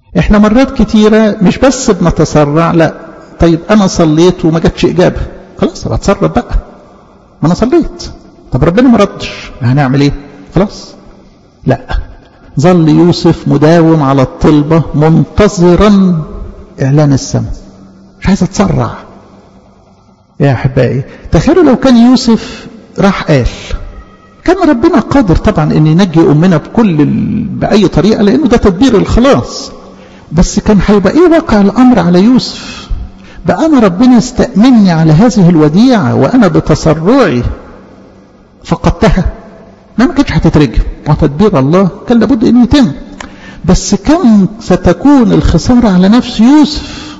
احنا مرات كتيرة مش بس بنتسرع لا طيب انا صليت وما جاتش اجابة خلاص طب اتصرف بقى ما انا صليت طب ربنا ما ردش هنعمل ايه خلاص لا ظل يوسف مداوم على الطلبة منتظرا اعلان السماء مش عايز اتسرع يا احبائي تخيلوا لو كان يوسف راح قال كان ربنا قادر طبعا ان ينجي امنا بكل ال... باي طريقه لانه ده تدبير الخلاص بس كان هيبقى ايه واقع الامر على يوسف بقى انا ربنا استأمني على هذه الوديعه وانا بتسرعي فقدتها ما ما كانتش هتترجم وتدبير الله كان لابد ان يتم بس كم ستكون الخساره على نفس يوسف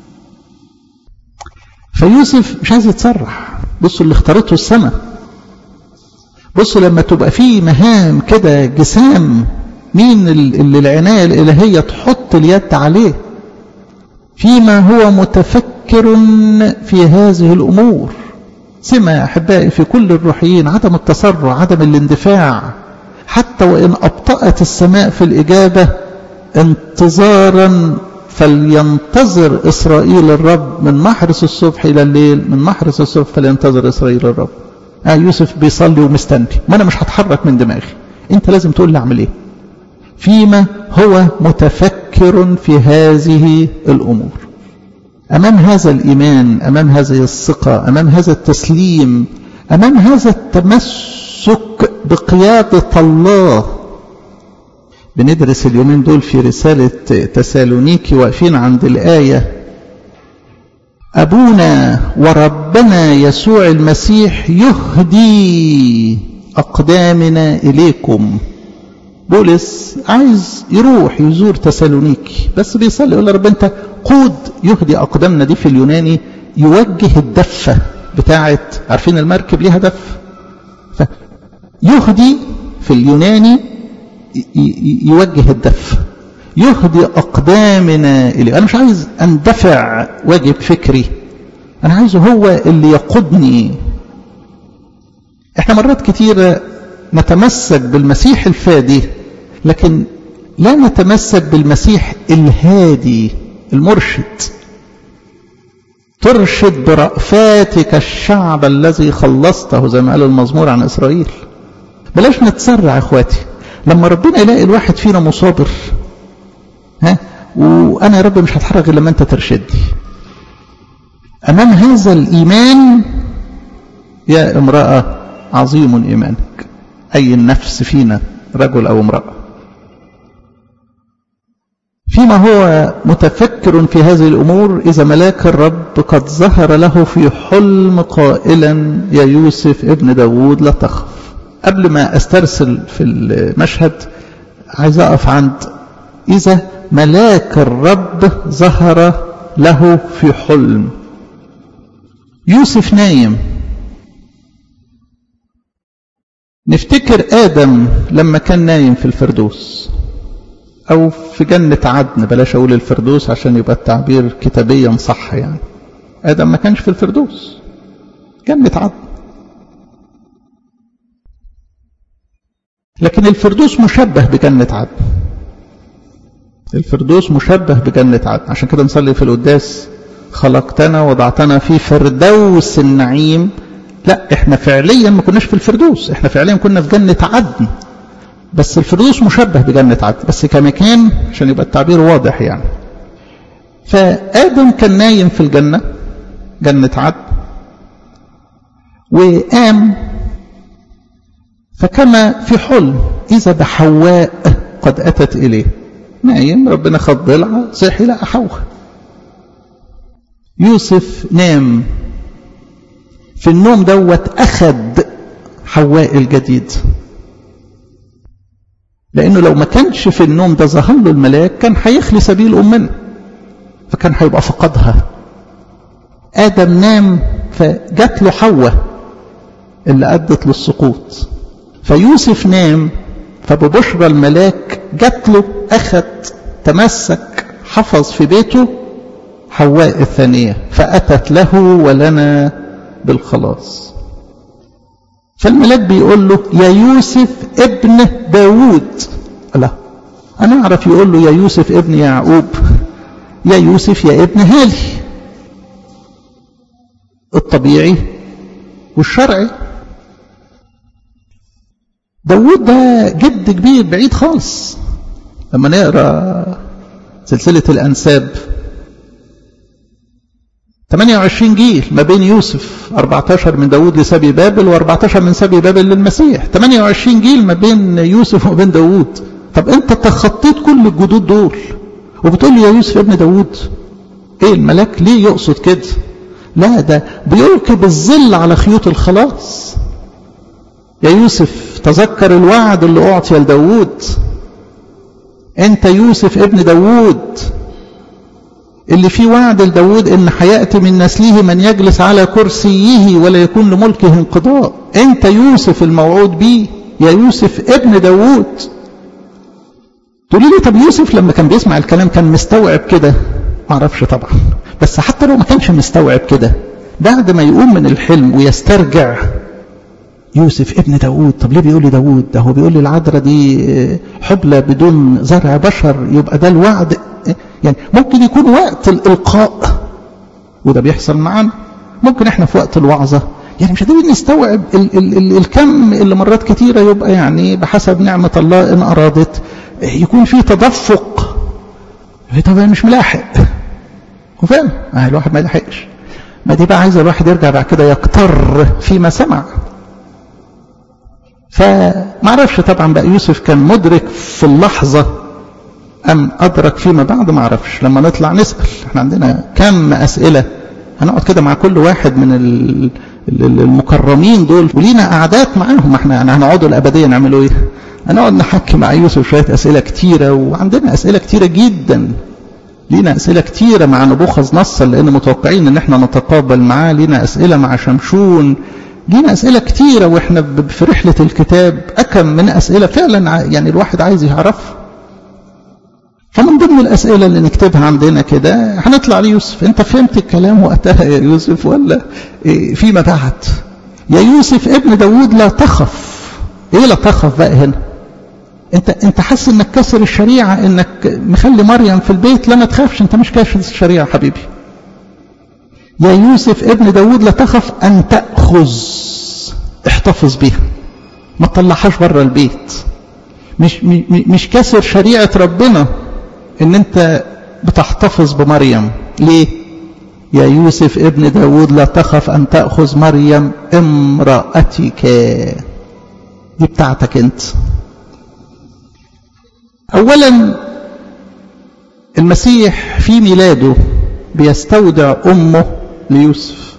فيوسف مش عايز يتسرح بصوا اللي اختارته السماء بصوا لما تبقى في مهام كده جسام مين اللي العناية الإلهية تحط اليد عليه فيما هو متفكر في هذه الأمور سمة أحبائي في كل الروحيين عدم التسرع عدم الاندفاع حتى وإن أبطأت السماء في الإجابة انتظارا فلينتظر إسرائيل الرب من محرس الصبح إلى الليل من محرس الصبح فلينتظر إسرائيل الرب آه يوسف بيصلي ومستني ما أنا مش هتحرك من دماغي أنت لازم تقول لي أعمل إيه فيما هو متفكر في هذه الأمور أمام هذا الإيمان أمام هذه الثقة أمام هذا التسليم أمام هذا التمسك بقيادة الله بندرس اليومين دول في رسالة تسالونيكي واقفين عند الآية أبونا وربنا يسوع المسيح يهدي أقدامنا إليكم بولس عايز يروح يزور تسالونيكي بس بيصلي يقول رب انت قود يهدي اقدامنا دي في اليوناني يوجه الدفه بتاعت عارفين المركب ليها دفه يهدي في اليوناني يوجه الدفه يهدي اقدامنا اليه انا مش عايز اندفع واجب فكري انا عايزه هو اللي يقودني احنا مرات كتيره نتمسك بالمسيح الفادي لكن لا نتمسك بالمسيح الهادي المرشد ترشد برأفاتك الشعب الذي خلصته زي ما قال المزمور عن إسرائيل بلاش نتسرع اخواتي لما ربنا يلاقي الواحد فينا مصابر ها وانا يا رب مش هتحرك غير لما انت ترشدني امام هذا الايمان يا امراه عظيم ايمانك أي النفس فينا رجل أو امرأة فيما هو متفكر في هذه الأمور إذا ملاك الرب قد ظهر له في حلم قائلا يا يوسف ابن داود لا تخف قبل ما أسترسل في المشهد عايز أقف عند إذا ملاك الرب ظهر له في حلم يوسف نايم نفتكر آدم لما كان نايم في الفردوس أو في جنة عدن بلاش أقول الفردوس عشان يبقى التعبير كتابيا صح يعني آدم ما كانش في الفردوس جنة عدن لكن الفردوس مشبه بجنة عدن الفردوس مشبه بجنة عدن عشان كده نصلي في القداس خلقتنا وضعتنا في فردوس النعيم لا احنا فعليا ما كناش في الفردوس احنا فعليا كنا في جنة عدن بس الفردوس مشبه بجنة عدن بس كمكان عشان يبقى التعبير واضح يعني فآدم كان نايم في الجنة جنة عدن وقام فكما في حلم إذا بحواء قد أتت إليه نايم ربنا خد ضلعة صحي لقى حواء يوسف نام في النوم دوت أخد حواء الجديد لأنه لو ما كانش في النوم ده ظهر له الملاك كان هيخلي سبيل أمنا فكان هيبقى فقدها آدم نام فجات له حواء اللي أدت للسقوط فيوسف نام فببشرى الملاك جات له أخذ تمسك حفظ في بيته حواء الثانية فأتت له ولنا بالخلاص فالملاك بيقول له يا يوسف ابن داود لا أنا أعرف يقول له يا يوسف ابن يعقوب يا يوسف يا ابن هالي الطبيعي والشرعي داود ده جد كبير بعيد خالص لما نقرا سلسلة الأنساب 28 جيل ما بين يوسف 14 من داود لسبي بابل و14 من سبي بابل للمسيح 28 جيل ما بين يوسف وبين داود طب انت تخطيت كل الجدود دول وبتقول لي يا يوسف ابن داود ايه الملاك ليه يقصد كده لا ده بيركب الظل على خيوط الخلاص يا يوسف تذكر الوعد اللي أعطي لداود أنت يوسف ابن داود اللي فيه وعد لداود إن حيأتي من نسله من يجلس على كرسيه ولا يكون لملكه انقضاء أنت يوسف الموعود بيه يا يوسف ابن داود تقولي لي طب يوسف لما كان بيسمع الكلام كان مستوعب كده معرفش طبعا بس حتى لو ما كانش مستوعب كده بعد ما يقوم من الحلم ويسترجع يوسف ابن داود طب ليه بيقول لي داود ده هو بيقول لي العذراء دي حبلى بدون زرع بشر يبقى ده الوعد يعني ممكن يكون وقت الإلقاء وده بيحصل معانا ممكن احنا في وقت الوعظة يعني مش قادرين نستوعب ال ال ال الكم اللي مرات كتيرة يبقى يعني بحسب نعمة الله إن أرادت يكون في تدفق طب أنا مش ملاحق وفعلا ما الواحد ما يلحقش ما دي بقى عايز الواحد يرجع بعد كده يقتر فيما سمع فما اعرفش طبعا بقى يوسف كان مدرك في اللحظة أم أدرك فيما بعد ما اعرفش لما نطلع نسأل احنا عندنا كم أسئلة هنقعد كده مع كل واحد من المكرمين دول ولينا قعدات معاهم احنا يعني هنقعدوا الأبدية نعملوا ايه هنقعد نحكي مع يوسف شوية أسئلة كتيرة وعندنا أسئلة كتيرة جدا لينا أسئلة كتيرة مع نبوخذ نصر لأن متوقعين إن احنا نتقابل معاه لينا أسئلة مع شمشون لينا أسئلة كتيرة وإحنا في رحلة الكتاب أكم من أسئلة فعلا يعني الواحد عايز يعرفها فمن ضمن الأسئلة اللي نكتبها عندنا كده هنطلع ليوسف أنت فهمت الكلام وقتها يا يوسف ولا إيه فيما بعد يا يوسف ابن داود لا تخف إيه لا تخف بقى هنا انت انت حاسس انك كسر الشريعه انك مخلي مريم في البيت لا ما تخافش انت مش كاشف الشريعه حبيبي يا يوسف ابن داود لا تخف أن تأخذ احتفظ بها ما تطلعهاش بره البيت مش, مش كسر شريعة ربنا ان انت بتحتفظ بمريم ليه يا يوسف ابن داود لا تخف أن تأخذ مريم امرأتك دي بتاعتك انت أولا المسيح في ميلاده بيستودع أمه ليوسف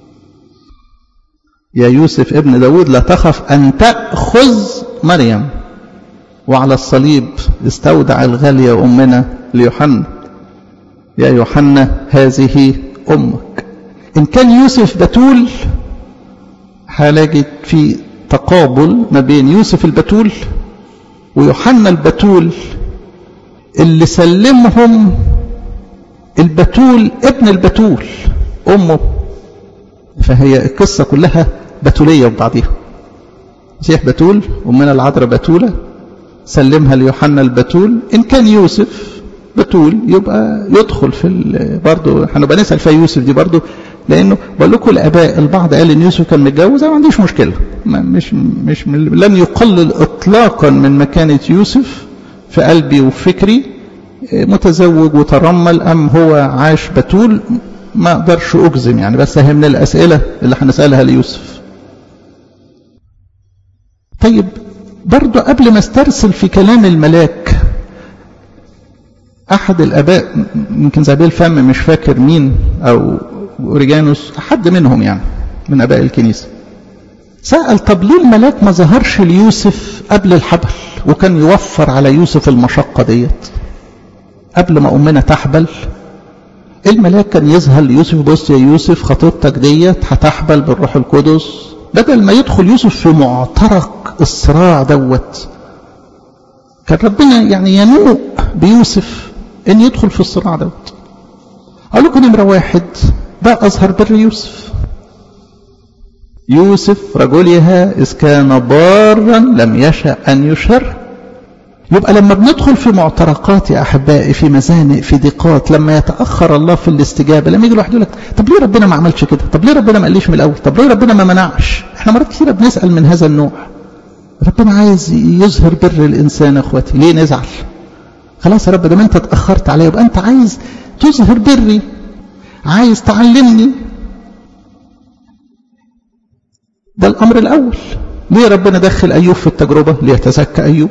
يا يوسف ابن داود لا تخف أن تأخذ مريم وعلى الصليب استودع الغالية أمنا ليوحنا يا يوحنا هذه أمك إن كان يوسف بتول هلاقي في تقابل ما بين يوسف البتول ويوحنا البتول اللي سلمهم البتول ابن البتول أمه فهي القصة كلها بتولية ببعضها مسيح بتول أمنا العذراء بتولة سلمها ليوحنا البتول إن كان يوسف بتول يبقى يدخل في برضه هنبقى نسأل فيها يوسف دي برضه لأنه بقول لكم الآباء البعض قال إن يوسف كان متجوز أنا ما عنديش مشكلة مش مش لم يقلل إطلاقا من مكانة يوسف في قلبي وفكري متزوج وترمل أم هو عاش بتول ما أقدرش أجزم يعني بس هي من الأسئلة اللي هنسألها ليوسف طيب برضو قبل ما استرسل في كلام الملاك أحد الآباء يمكن زابيل فم مش فاكر مين أو أوريجانوس حد منهم يعني من آباء الكنيسة سأل طب ليه الملاك ما ظهرش ليوسف قبل الحبل وكان يوفر على يوسف المشقة ديت قبل ما أمنا تحبل الملاك كان يظهر ليوسف بص يا يوسف خطيبتك ديت هتحبل بالروح القدس بدل ما يدخل يوسف في معترك الصراع دوت كان ربنا يعني ينوء بيوسف ان يدخل في الصراع دوت اقول لكم نمره واحد بقى اظهر بر يوسف يوسف رجلها إذ كان بارا لم يشأ أن يشر يبقى لما بندخل في معتركات يا احبائي في مزانق في ضيقات لما يتاخر الله في الاستجابه لما يجي الواحد يقول لك طب ليه ربنا ما عملش كده طب ليه ربنا ما قاليش من الاول طب ليه ربنا ما منعش احنا مرات كثيره بنسال من هذا النوع ربنا عايز يظهر بر الانسان يا اخواتي ليه نزعل خلاص يا رب ده ما انت اتاخرت عليا يبقى انت عايز تظهر بري عايز تعلمني ده الامر الاول ليه ربنا دخل ايوب في التجربه ليتزكى ايوب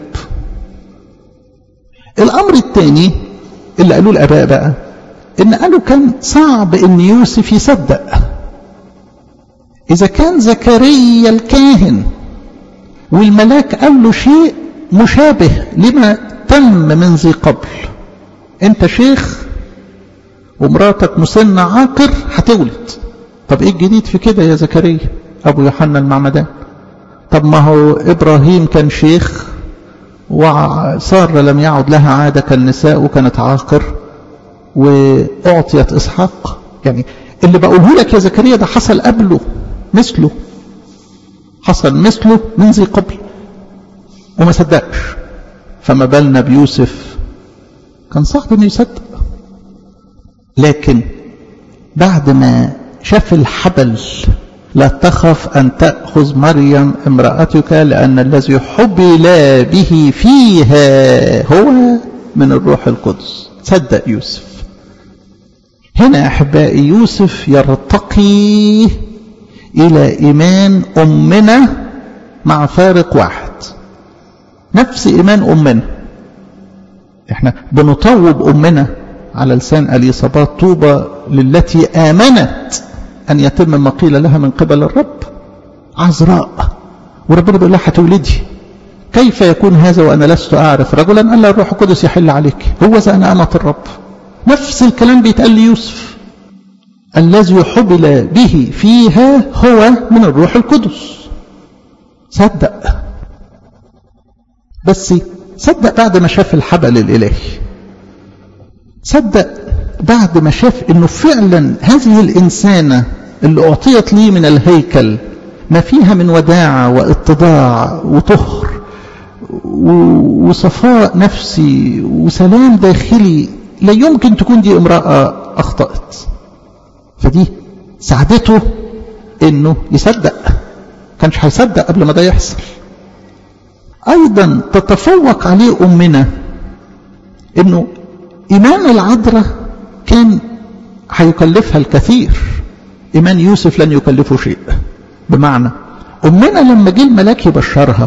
الامر الثاني اللي قالوه الاباء بقى ان قالوا كان صعب ان يوسف يصدق اذا كان زكريا الكاهن والملاك قال له شيء مشابه لما تم من ذي قبل انت شيخ ومراتك مسنة عاقر هتولد طب ايه الجديد في كده يا زكريا ابو يوحنا المعمدان طب ما هو ابراهيم كان شيخ وسارة لم يعد لها عادة كالنساء وكانت عاقر وأعطيت إسحاق يعني اللي بقوله لك يا زكريا ده حصل قبله مثله حصل مثله من ذي قبل وما صدقش فما بالنا بيوسف كان صعب انه يصدق لكن بعد ما شاف الحبل لا تخف أن تأخذ مريم امرأتك لأن الذي حبل به فيها هو من الروح القدس صدق يوسف هنا يا أحبائي يوسف يرتقي إلى إيمان أمنا مع فارق واحد نفس إيمان أمنا احنا بنطوب أمنا على لسان اليصابات طوبى للتي آمنت أن يتم ما قيل لها من قبل الرب عذراء وربنا بيقول لها هتولدي كيف يكون هذا وأنا لست أعرف رجلا ألا الروح القدس يحل عليك هو ذا أنا أمة الرب نفس الكلام بيتقال ليوسف الذي حبل به فيها هو من الروح القدس صدق بس صدق بعد ما شاف الحبل الإلهي صدق بعد ما شاف انه فعلا هذه الانسانه اللي اعطيت لي من الهيكل ما فيها من وداعه واتضاع وطهر وصفاء نفسي وسلام داخلي لا يمكن تكون دي امراه اخطات فدي ساعدته انه يصدق كانش هيصدق قبل ما ده يحصل ايضا تتفوق عليه امنا انه إيمان العذراء كان هيكلفها الكثير إيمان يوسف لن يكلفه شيء بمعنى أمنا لما جه الملاك يبشرها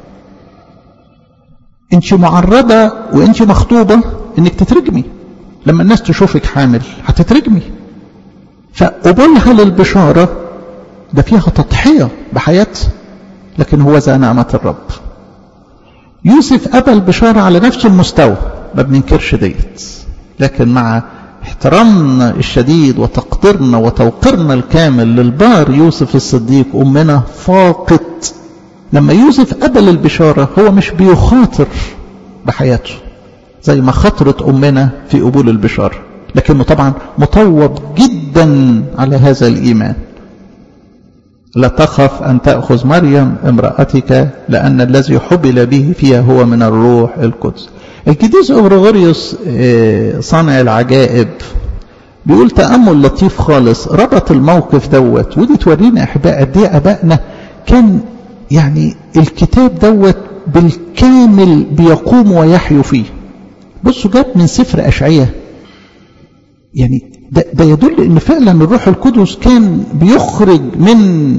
أنت معرضة وأنت مخطوبة أنك تترجمي لما الناس تشوفك حامل هتترجمي فقبولها للبشارة ده فيها تضحية بحياتها لكن هو ذا نعمة الرب يوسف أبى البشارة على نفس المستوى ما بننكرش ديت لكن مع احترامنا الشديد وتقديرنا وتوقيرنا الكامل للبار يوسف الصديق أمنا فاقت لما يوسف قبل البشارة هو مش بيخاطر بحياته زي ما خطرت أمنا في قبول البشارة لكنه طبعا مطوب جدا على هذا الإيمان لا تخف أن تأخذ مريم امرأتك لأن الذي حبل به فيها هو من الروح القدس القديس أغريغوريوس صانع العجائب بيقول تأمل لطيف خالص ربط الموقف دوت ودي تورينا أحباء قد إيه أبائنا كان يعني الكتاب دوت بالكامل بيقوم ويحيو فيه بصوا جاب من سفر أشعية يعني ده, ده يدل ان فعلا الروح القدس كان بيخرج من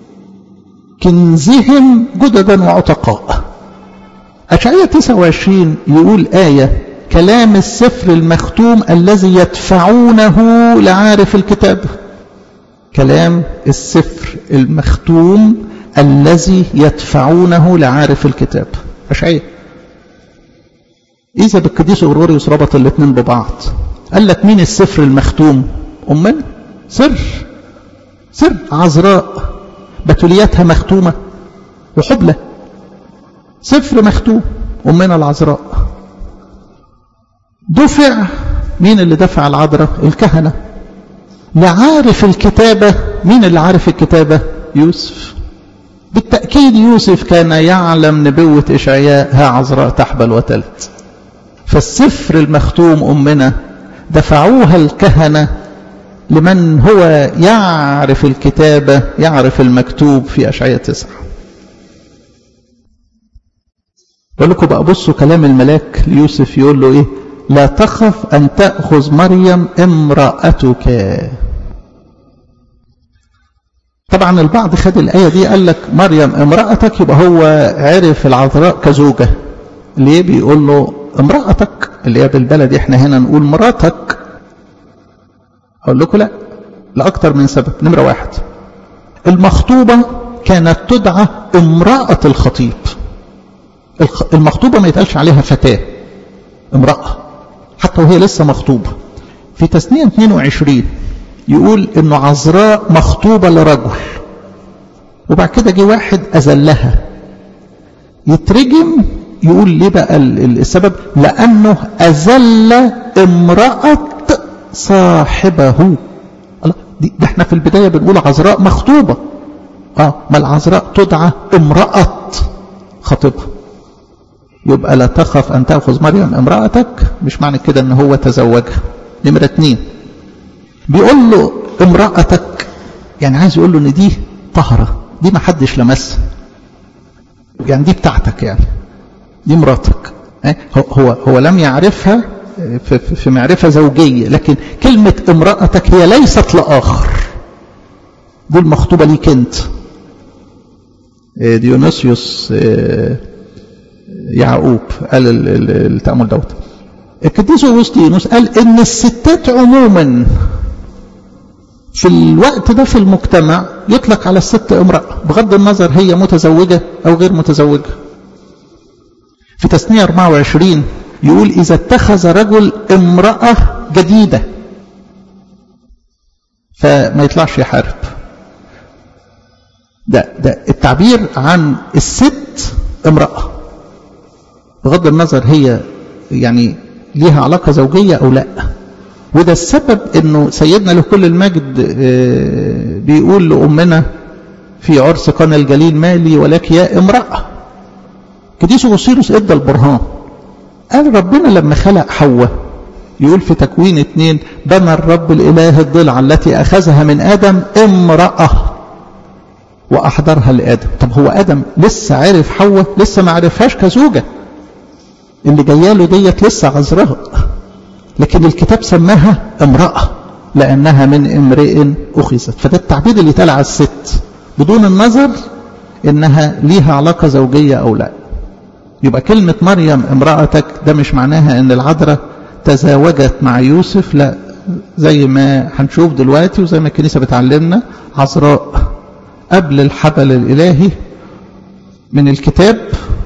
كنزهم جددا وعتقاء أشعية 29 يقول آية كلام السفر المختوم الذي يدفعونه لعارف الكتاب كلام السفر المختوم الذي يدفعونه لعارف الكتاب أشعية إذا بالقديس أوروريوس ربط الاثنين ببعض قال لك مين السفر المختوم أمنا سر سر عذراء بتولياتها مختومة وحبلة سفر مختوم أمنا العذراء دفع مين اللي دفع العذراء الكهنة لعارف الكتابة مين اللي عارف الكتابة يوسف بالتأكيد يوسف كان يعلم نبوة إشعياء ها عذراء تحبل وتلت فالسفر المختوم أمنا دفعوها الكهنة لمن هو يعرف الكتابة يعرف المكتوب في أشعياء تسعة بقول لكم بقى بصوا كلام الملاك ليوسف يقول له إيه لا تخف أن تأخذ مريم امرأتك طبعا البعض خد الآية دي قال لك مريم امرأتك يبقى هو عرف العذراء كزوجة ليه بيقول له امرأتك اللي هي بالبلد احنا هنا نقول مراتك اقول لكم لا لأكثر من سبب نمرة واحد المخطوبة كانت تدعى امرأة الخطيب المخطوبة ما يتقالش عليها فتاة امرأة حتى وهي لسه مخطوبة في تسنية 22 يقول انه عذراء مخطوبة لرجل وبعد كده جه واحد أذلها يترجم يقول ليه بقى السبب لأنه أذل امرأة صاحبه الله دي احنا في البداية بنقول عذراء مخطوبة اه ما العذراء تدعى امرأة خطيبها يبقى لا تخف أن تأخذ مريم امرأتك مش معنى كده ان هو تزوجها نمرة اتنين بيقول له امرأتك يعني عايز يقول له ان دي طهرة دي ما حدش لمسها يعني دي بتاعتك يعني دي مراتك هو هو لم يعرفها في, في معرفة زوجية لكن كلمة امرأتك هي ليست لآخر دي المخطوبة ليك انت ديونيسيوس يعقوب قال التأمل دوت القديس أوغسطينوس قال ان الستات عموما في الوقت ده في المجتمع يطلق على الست امرأة بغض النظر هي متزوجة أو غير متزوجة في تسنية 24 يقول إذا اتخذ رجل امرأة جديدة فما يطلعش يحارب ده, ده التعبير عن الست امرأة بغض النظر هي يعني ليها علاقة زوجية أو لا وده السبب انه سيدنا لكل المجد بيقول لأمنا في عرس قنا الجليل مالي ولك يا امرأة قديس أوسيروس ادى البرهان قال ربنا لما خلق حواء يقول في تكوين اتنين بنى الرب الإله الضلع التي أخذها من آدم امرأة وأحضرها لآدم طب هو آدم لسه عرف حواء لسه ما عرفهاش كزوجة اللي جاياله ديت لسه عذراء لكن الكتاب سماها امرأة لأنها من امرئ أخذت فده التعبير اللي اتقال على الست بدون النظر إنها ليها علاقة زوجية أو لا يبقى كلمة مريم امرأتك ده مش معناها ان العذراء تزاوجت مع يوسف لا زي ما هنشوف دلوقتي وزي ما الكنيسة بتعلمنا عذراء قبل الحبل الإلهي من الكتاب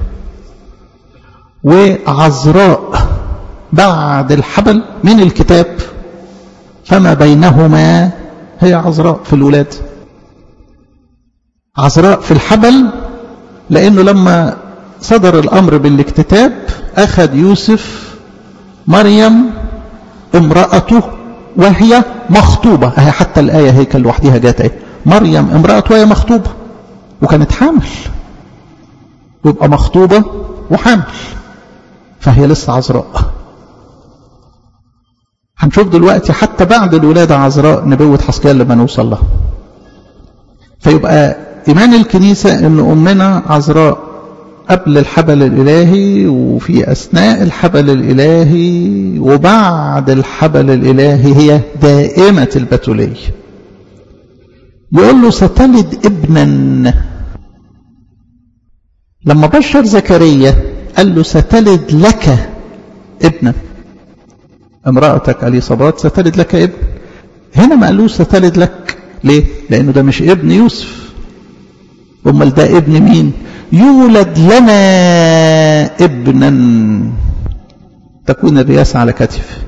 وعذراء بعد الحبل من الكتاب فما بينهما هي عذراء في الولاد عذراء في الحبل لأنه لما صدر الأمر بالاكتتاب أخذ يوسف مريم امرأته وهي مخطوبة أهي حتى الآية هيك لوحدها جات اهي مريم امرأته وهي مخطوبة وكانت حامل ويبقى مخطوبة وحامل فهي لسه عذراء هنشوف دلوقتي حتى بعد الولادة عذراء نبوة حسكال لما نوصل لها فيبقى إيمان الكنيسة أن أمنا عذراء قبل الحبل الإلهي وفي أثناء الحبل الإلهي وبعد الحبل الإلهي هي دائمة البتولية يقول له ستلد ابنا لما بشر زكريا قال له ستلد لك ابنا امرأتك اليصابات ستلد لك ابن هنا ما قالوش ستلد لك ليه لأنه ده مش ابن يوسف امال ده ابن مين يولد لنا ابنا تكون الرياسة على كتف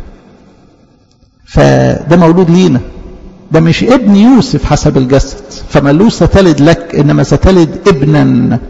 فده مولود لينا ده مش ابن يوسف حسب الجسد فمالوش ستلد لك انما ستلد ابنا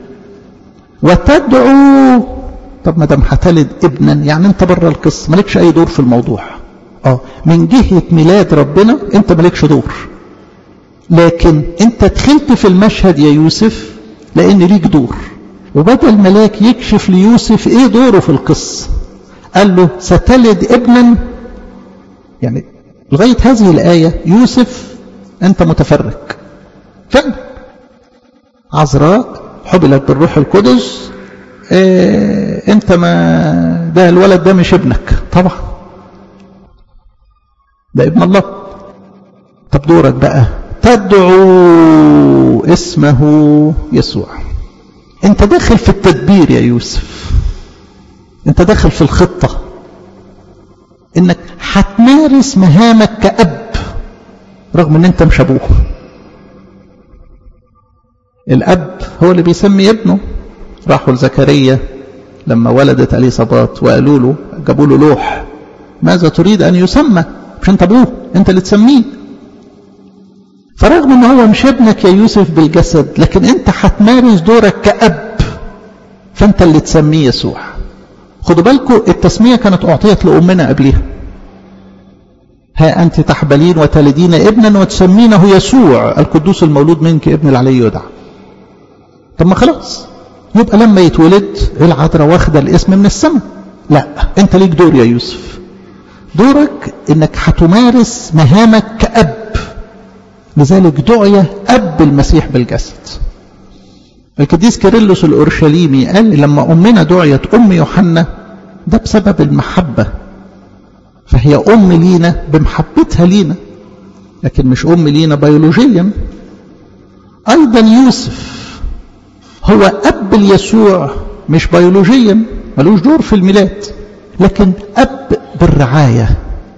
وتدعو طب ما دام هتلد ابنا يعني انت بره القصه مالكش اي دور في الموضوع اه من جهه ميلاد ربنا انت مالكش دور لكن انت دخلت في المشهد يا يوسف لأن ليك دور وبدأ الملاك يكشف ليوسف إيه دوره في القصة قال له ستلد ابنا يعني لغاية هذه الآية يوسف أنت متفرق فعلا عذراء حبلت بالروح القدس إيه أنت ما ده الولد ده مش ابنك طبعا ده ابن الله طب دورك بقى تدعو اسمه يسوع انت داخل في التدبير يا يوسف انت داخل في الخطة انك هتمارس مهامك كأب رغم ان انت مش ابوه الاب هو اللي بيسمي ابنه راحوا لزكريا لما ولدت اليصابات وقالوا له جابوا له لوح ماذا تريد ان يسمى مش انت ابوه انت اللي تسميه فرغم ان هو مش ابنك يا يوسف بالجسد لكن انت هتمارس دورك كأب فانت اللي تسميه يسوع خدوا بالكم التسمية كانت اعطيت لأمنا قبلها ها أنت تحبلين وتلدين ابنا وتسمينه يسوع القدوس المولود منك ابن العلي يدعى طب ما خلاص يبقى لما يتولد العذراء واخدة الاسم من السماء لا انت ليك دور يا يوسف دورك انك هتمارس مهامك كأب لذلك دعي أب المسيح بالجسد القديس كيرلس الأورشليمي قال لما أمنا دعيت أم يوحنا ده بسبب المحبة فهي أم لينا بمحبتها لينا لكن مش أم لينا بيولوجيا أيضا يوسف هو أب ليسوع مش بيولوجيا ملوش دور في الميلاد لكن أب بالرعاية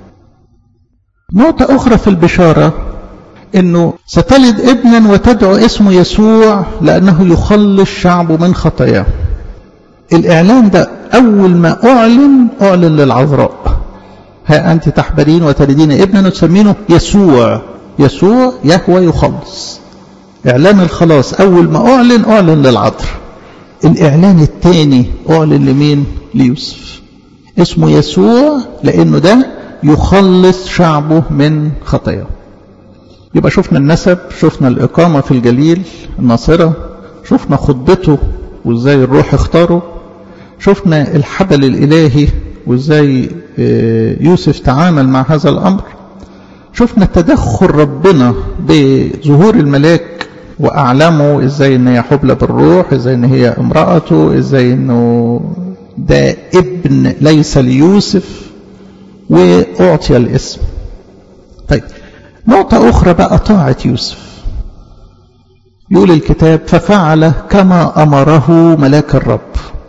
نقطة أخرى في البشارة انه ستلد ابنا وتدعو اسمه يسوع لانه يخلص شعبه من خطاياه الاعلان ده اول ما اعلن اعلن للعذراء ها انت تحبلين وتلدين ابنا وتسمينه يسوع يسوع يهوى يخلص اعلان الخلاص اول ما اعلن اعلن للعذراء الاعلان الثاني اعلن لمين ليوسف اسمه يسوع لانه ده يخلص شعبه من خطاياه يبقى شفنا النسب شفنا الإقامة في الجليل الناصرة شفنا خطبته وازاي الروح اختاره شفنا الحبل الإلهي وازاي يوسف تعامل مع هذا الأمر شفنا تدخل ربنا بظهور الملاك وأعلمه ازاي ان هي حبلى بالروح ازاي ان هي امرأته ازاي انه ده ابن ليس ليوسف وأعطي الاسم طيب نقطة أخرى بقى طاعة يوسف يقول الكتاب ففعل كما أمره ملاك الرب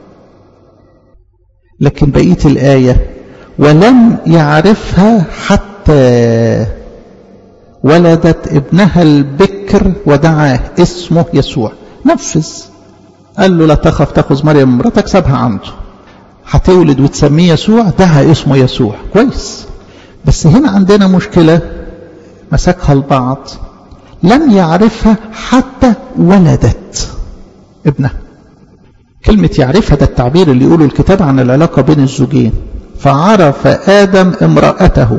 لكن بقية الآية ولم يعرفها حتى ولدت ابنها البكر ودعاه اسمه يسوع نفذ قال له لا تخف تأخذ مريم مراتك سابها عنده هتولد وتسميه يسوع دعا اسمه يسوع كويس بس هنا عندنا مشكلة مسكها البعض لم يعرفها حتى ولدت ابنها كلمة يعرفها ده التعبير اللي يقوله الكتاب عن العلاقة بين الزوجين فعرف آدم امرأته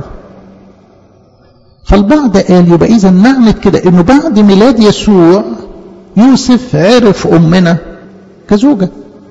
فالبعض قال يبقى إذا معنى كده إنه بعد ميلاد يسوع يوسف عرف أمنا كزوجة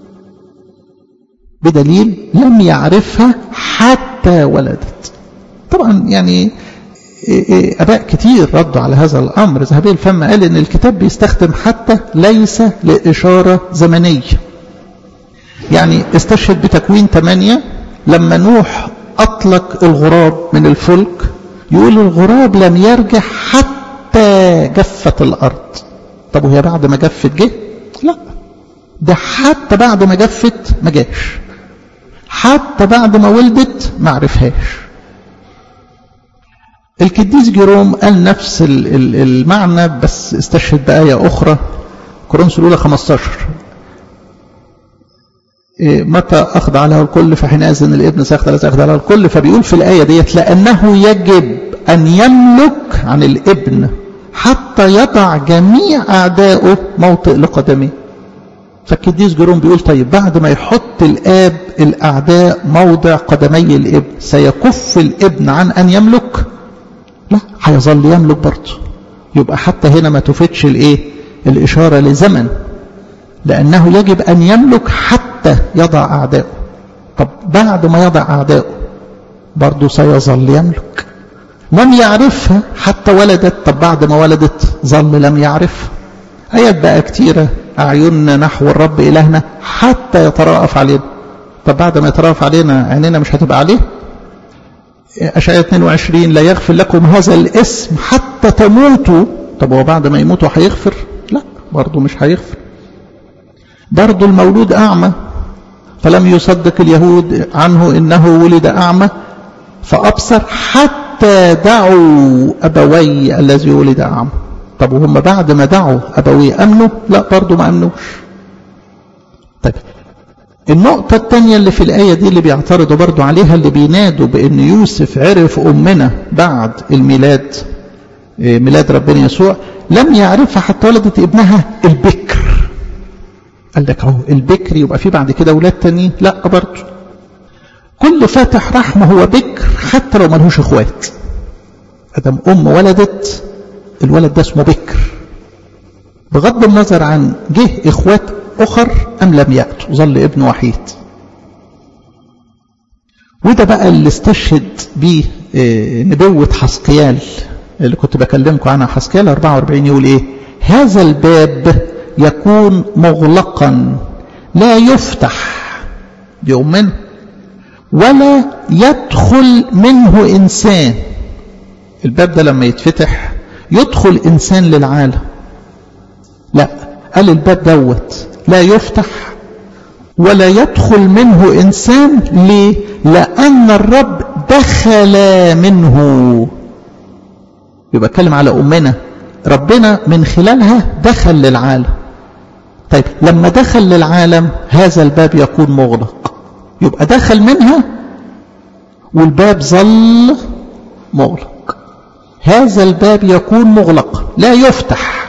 بدليل لم يعرفها حتى ولدت طبعا يعني أباء كتير ردوا على هذا الأمر ذهبي الفم قال إن الكتاب بيستخدم حتى ليس لإشارة زمنية يعني استشهد بتكوين 8 لما نوح أطلق الغراب من الفلك يقول الغراب لم يرجع حتى جفت الأرض طب وهي بعد ما جفت جه لا ده حتى بعد ما جفت ما جاش حتى بعد ما ولدت ما عرفهاش القديس جيروم قال نفس المعنى بس استشهد بآية أخرى كورنثوس الأولى 15 متى أخضع له الكل فحينئذ الابن سيخضع سيخضع له الكل فبيقول في الآية ديت لأنه يجب أن يملك عن الابن حتى يضع جميع أعدائه موطئ لقدمه فالقديس جيروم بيقول طيب بعد ما يحط الآب الأعداء موضع قدمي الابن سيكف الابن عن أن يملك لا هيظل يملك برضه يبقى حتى هنا ما تفيدش الايه الاشاره لزمن لأنه يجب أن يملك حتى يضع أعدائه طب بعد ما يضع أعدائه برضه سيظل يملك لم يعرفها حتى ولدت طب بعد ما ولدت ظل لم يعرف آيات بقى كتيرة أعيننا نحو الرب إلهنا حتى يتراءف علينا طب بعد ما يتراءف علينا عينينا مش هتبقى عليه أشعية 22 لا يغفر لكم هذا الاسم حتى تموتوا طب هو بعد ما يموتوا هيغفر لا برضه مش هيغفر برضه المولود أعمى فلم يصدق اليهود عنه إنه ولد أعمى فأبصر حتى دعوا أبوي الذي ولد أعمى طب وهم بعد ما دعوا أبوي أمنوا لا برضه ما أمنوش طيب النقطة الثانية اللي في الآية دي اللي بيعترضوا برضو عليها اللي بينادوا بأن يوسف عرف أمنا بعد الميلاد ميلاد ربنا يسوع لم يعرفها حتى ولدت ابنها البكر قال لك اهو البكر يبقى في بعد كده أولاد تانيين لا برضو كل فاتح رحمه هو بكر حتى لو ملهوش اخوات ادم ام ولدت الولد ده اسمه بكر بغض النظر عن جه اخوات أخر أم لم يأتوا ظل ابن وحيد وده بقى اللي استشهد به نبوة حسقيال اللي كنت بكلمكم عنها حسقيال 44 يقول ايه هذا الباب يكون مغلقا لا يفتح دي أمنا ولا يدخل منه إنسان الباب ده لما يتفتح يدخل إنسان للعالم لا قال الباب دوت لا يفتح ولا يدخل منه إنسان ليه؟ لأن الرب دخل منه يبقى اتكلم على أمنا ربنا من خلالها دخل للعالم طيب لما دخل للعالم هذا الباب يكون مغلق يبقى دخل منها والباب ظل مغلق هذا الباب يكون مغلق لا يفتح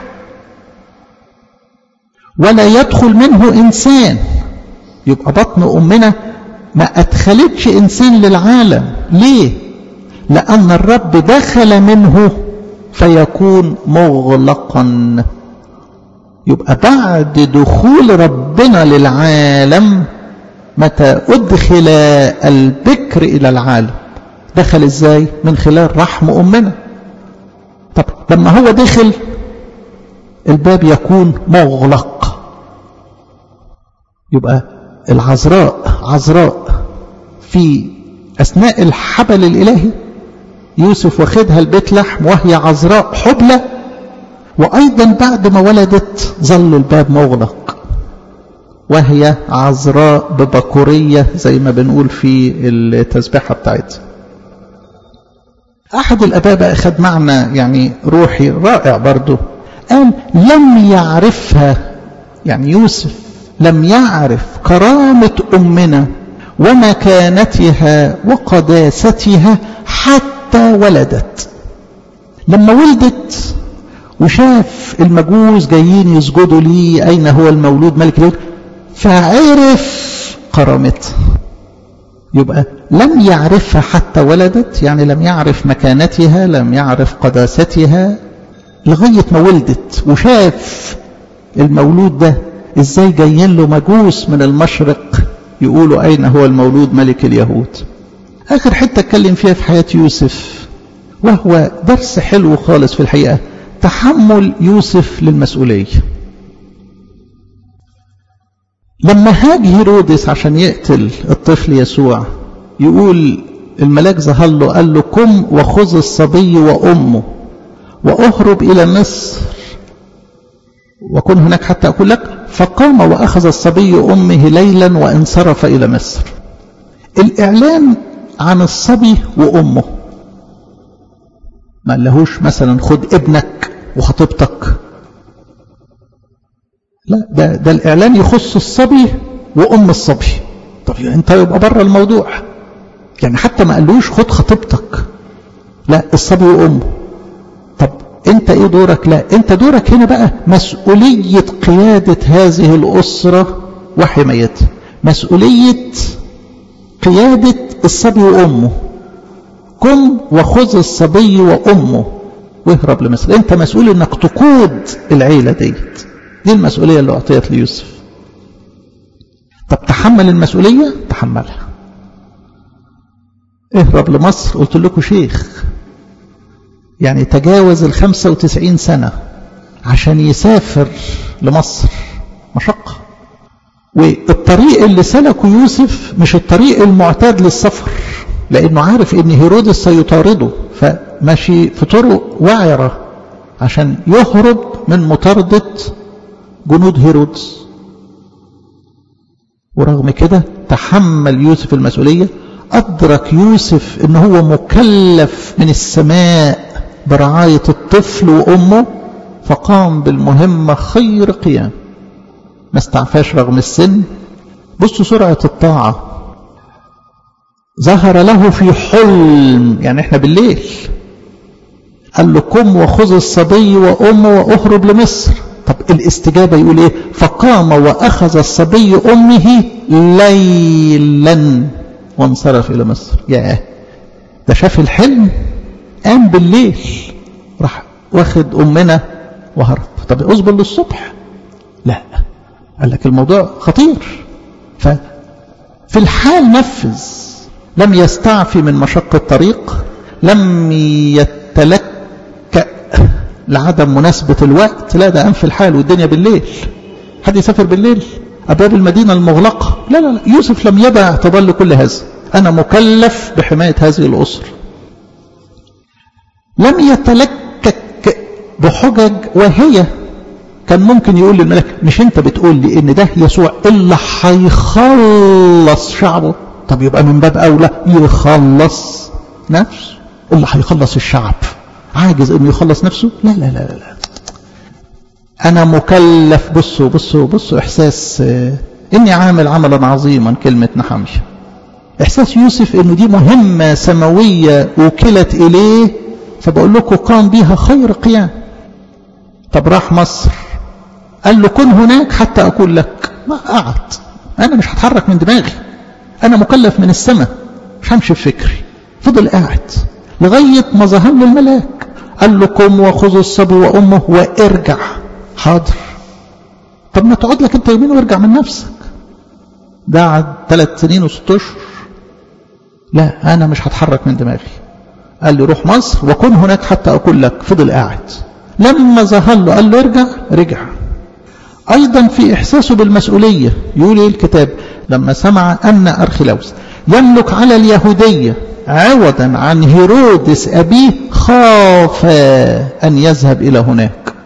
ولا يدخل منه إنسان يبقى بطن أمنا ما أدخلتش إنسان للعالم ليه؟ لأن الرب دخل منه فيكون مغلقا يبقى بعد دخول ربنا للعالم متى أدخل البكر إلى العالم دخل إزاي؟ من خلال رحم أمنا طب لما هو دخل الباب يكون مغلق يبقى العذراء عذراء في أثناء الحبل الإلهي يوسف واخدها البيت لحم وهي عذراء حبلى وأيضا بعد ما ولدت ظل الباب مغلق وهي عذراء ببكورية زي ما بنقول في التسبيحة بتاعتها أحد الأباء بقى أخذ معنى يعني روحي رائع برضه قال لم يعرفها يعني يوسف لم يعرف كرامة أمنا ومكانتها وقداستها حتى ولدت لما ولدت وشاف المجوس جايين يسجدوا لي أين هو المولود ملك اليهود فعرف كرامتها يبقى لم يعرفها حتى ولدت يعني لم يعرف مكانتها لم يعرف قداستها لغاية ما ولدت وشاف المولود ده ازاي جايين له مجوس من المشرق يقولوا اين هو المولود ملك اليهود اخر حتة اتكلم فيها في حياة يوسف وهو درس حلو خالص في الحقيقة تحمل يوسف للمسؤولية لما هاج هيرودس عشان يقتل الطفل يسوع يقول الملاك ظهر له قال له قم وخذ الصبي وامه واهرب الى مصر وكن هناك حتى اقول لك فقام واخذ الصبي امه ليلا وانصرف الى مصر الاعلان عن الصبي وامه ما لهوش مثلا خد ابنك وخطيبتك لا ده, ده الإعلان يخص الصبي وأم الصبي طب أنت يبقى بره الموضوع يعني حتى ما قالوش خد خطيبتك لا الصبي وأمه طب أنت إيه دورك لا أنت دورك هنا بقى مسؤولية قيادة هذه الأسرة وحمايتها مسؤولية قيادة الصبي وأمه قم وخذ الصبي وأمه واهرب لمصر أنت مسؤول أنك تقود العيلة ديت دي المسؤولية اللي أعطيت ليوسف طب تحمل المسؤولية تحملها اهرب لمصر قلت لكم شيخ يعني تجاوز ال 95 سنة عشان يسافر لمصر مشقة والطريق اللي سلكه يوسف مش الطريق المعتاد للسفر لأنه عارف إن هيرودس سيطارده فماشي في طرق وعرة عشان يهرب من مطاردة جنود هيرودس ورغم كده تحمل يوسف المسؤولية أدرك يوسف إن هو مكلف من السماء برعاية الطفل وأمه فقام بالمهمة خير قيام ما استعفاش رغم السن بصوا سرعة الطاعة ظهر له في حلم يعني احنا بالليل قال له قم وخذ الصبي وأمه وأهرب لمصر طب الاستجابة يقول ايه فقام وأخذ الصبي أمه ليلا وانصرف إلى مصر ياه ده شاف الحلم قام بالليل راح واخد أمنا وهرب طب اصبر للصبح لا قال لك الموضوع خطير ففي الحال نفذ لم يستعفي من مشقة الطريق لم يتلكأ لعدم مناسبة الوقت لا ده قام في الحال والدنيا بالليل حد يسافر بالليل أبواب المدينة المغلقة لا لا لا يوسف لم يدع اعتبار لكل هذا أنا مكلف بحماية هذه الأسر لم يتلكك بحجج وهي كان ممكن يقول للملك مش انت بتقول لي ان ده يسوع اللي هيخلص شعبه طب يبقى من باب اولى يخلص نفسه اللي هيخلص الشعب عاجز انه يخلص نفسه لا لا لا لا انا مكلف بصوا بصوا بصوا احساس اني عامل عملا عظيما كلمة نحمية احساس يوسف انه دي مهمة سماوية وكلت اليه فبقول لكم قام بيها خير قيام طب راح مصر قال له كن هناك حتى أقول لك ما قعد أنا مش هتحرك من دماغي أنا مكلف من السماء مش همشي في فكري فضل قاعد لغاية ما ظهر له الملاك قال له قم وخذ الصبي وأمه وارجع حاضر طب ما تقعد لك انت يومين وارجع من نفسك ده قعد ثلاث سنين وست اشهر لا انا مش هتحرك من دماغي قال لي روح مصر وكن هناك حتى اقول لك فضل قاعد لما ظهر له قال له ارجع رجع أيضا في إحساسه بالمسؤولية يقول إيه الكتاب لما سمع أن أرخلاوس يملك على اليهودية عوضا عن هيرودس أبيه خاف أن يذهب إلى هناك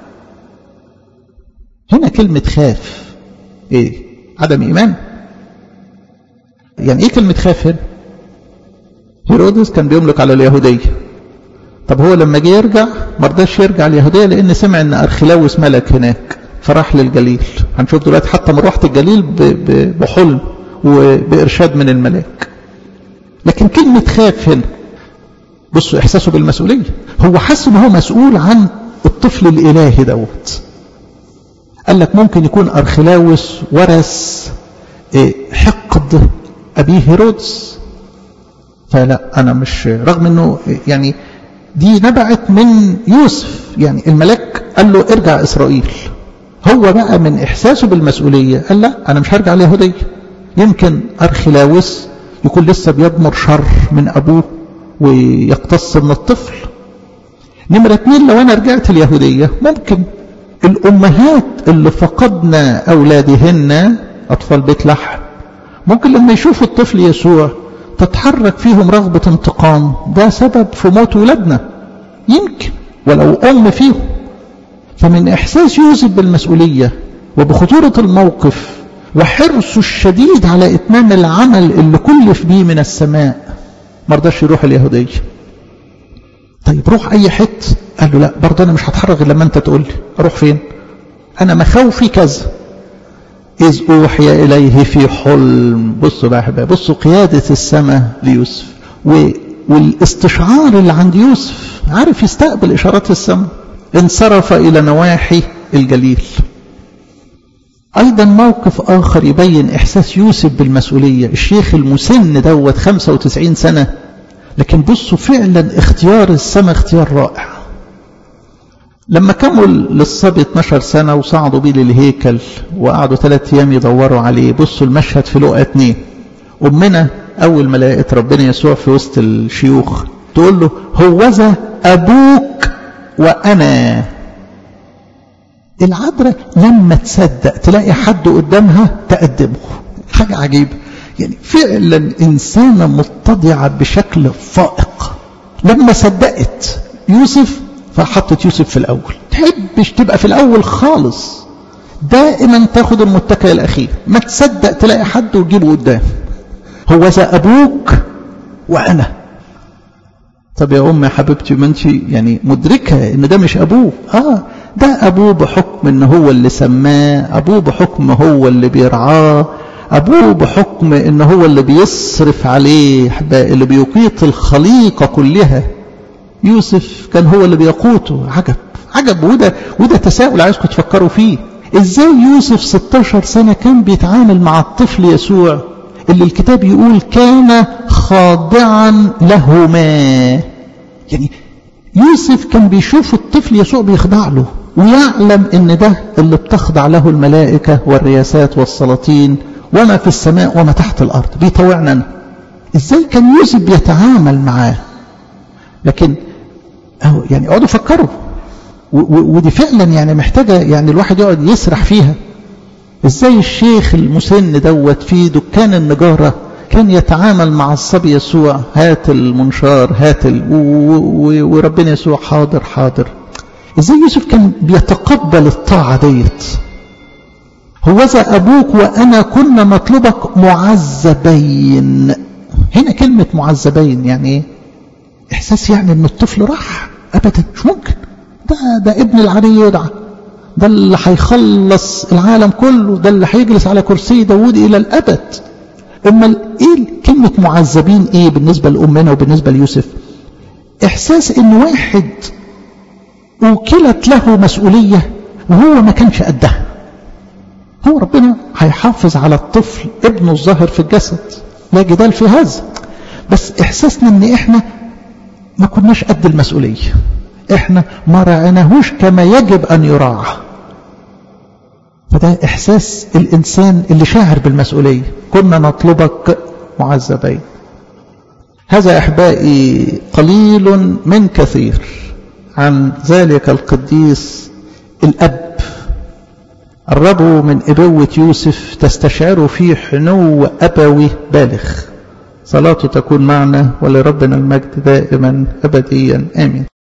هنا كلمة خاف إيه عدم إيمان يعني إيه كلمة خاف هنا هيرودس كان بيملك على اليهودية طب هو لما جه يرجع ما رضاش يرجع اليهودية لأن سمع أن أرخلاوس ملك هناك فراح للجليل هنشوف دلوقتي حتى من رحت الجليل بحلم وبإرشاد من الملاك لكن كلمة خاف هنا بصوا إحساسه بالمسؤولية هو حس ان هو مسؤول عن الطفل الإلهي دوت قال لك ممكن يكون أرخلاوس ورث حقد أبيه هيرودس فلا أنا مش رغم أنه يعني دي نبعت من يوسف يعني الملاك قال له ارجع إسرائيل هو بقى من إحساسه بالمسؤولية قال لا أنا مش هرجع اليهودية يمكن أرخلاوس يكون لسه بيضمر شر من أبوه ويقتص من الطفل نمرة اتنين لو أنا رجعت اليهودية ممكن الأمهات اللي فقدنا أولادهن أطفال بيت لحم ممكن لما يشوفوا الطفل يسوع تتحرك فيهم رغبة انتقام ده سبب في موت ولادنا يمكن ولو أم فيهم فمن إحساس يوسف بالمسؤولية وبخطورة الموقف وحرصه الشديد على إتمام العمل اللي كلف بيه من السماء مرضاش يروح اليهودية طيب روح أي حت قال له لا برضه أنا مش هتحرك لما أنت تقول لي أروح فين أنا مخاوفي كذا إذ أوحي إليه في حلم بصوا بقى أحبائي بصوا قيادة السماء ليوسف و... والاستشعار اللي عند يوسف عارف يستقبل إشارات السماء انصرف إلى نواحي الجليل أيضا موقف آخر يبين إحساس يوسف بالمسؤولية الشيخ المسن دوت 95 سنة لكن بصوا فعلا اختيار السماء اختيار رائع لما كمل للصبي 12 سنة وصعدوا بيه للهيكل وقعدوا ثلاث أيام يدوروا عليه بصوا المشهد في لقى اتنين أمنا أول ما لقيت ربنا يسوع في وسط الشيوخ تقول له هوذا أبوك وأنا العذراء لما تصدق تلاقي حد قدامها تقدمه حاجة عجيبة يعني فعلا إنسانة متضعة بشكل فائق لما صدقت يوسف فحطت يوسف في الأول تحبش تبقى في الأول خالص دائما تاخد المتكئ الأخير ما تصدق تلاقي حد وتجيبه قدام هو ذا أبوك وأنا طب يا أم يا حبيبتي ما أنت يعني مدركة إن ده مش أبوه آه ده أبوه بحكم إن هو اللي سماه أبوه بحكم هو اللي بيرعاه أبوه بحكم إن هو اللي بيصرف عليه اللي بيقيت الخليقة كلها يوسف كان هو اللي بيقوته عجب عجب وده وده تساؤل عايزكم تفكروا فيه ازاي يوسف 16 سنة كان بيتعامل مع الطفل يسوع اللي الكتاب يقول كان خاضعا لهما يعني يوسف كان بيشوف الطفل يسوع بيخضع له ويعلم ان ده اللي بتخضع له الملائكة والرياسات والسلاطين وما في السماء وما تحت الارض بيطوعنا أنا. ازاي كان يوسف بيتعامل معاه لكن أهو يعني اقعدوا فكروا ودي فعلا يعني محتاجة يعني الواحد يقعد يسرح فيها ازاي الشيخ المسن دوت في دكان النجارة كان يتعامل مع الصبي يسوع هات المنشار هات ال... وربنا يسوع حاضر حاضر ازاي يوسف كان بيتقبل الطاعة ديت هوذا أبوك وأنا كنا نطلبك معذبين هنا كلمة معذبين يعني ايه إحساس يعني أن الطفل راح أبدا مش ممكن ده ده ابن العلي يدعى ده اللي هيخلص العالم كله ده اللي هيجلس على كرسي داوود إلى الأبد أما إيه كلمة معذبين إيه بالنسبة لأمنا وبالنسبة ليوسف إحساس إن واحد وكلت له مسؤولية وهو ما كانش قدها هو ربنا هيحافظ على الطفل ابنه الظاهر في الجسد لا جدال في هذا بس إحساسنا إن إحنا ما كناش قد المسؤولية احنا ما رعناهوش كما يجب ان يراعى فده احساس الانسان اللي شاعر بالمسؤولية كنا نطلبك معذبين هذا احبائي قليل من كثير عن ذلك القديس الاب قربوا من ابوة يوسف تستشعروا فيه حنو ابوي بالغ صلاته تكون معنا ولربنا المجد دائما أبديا آمين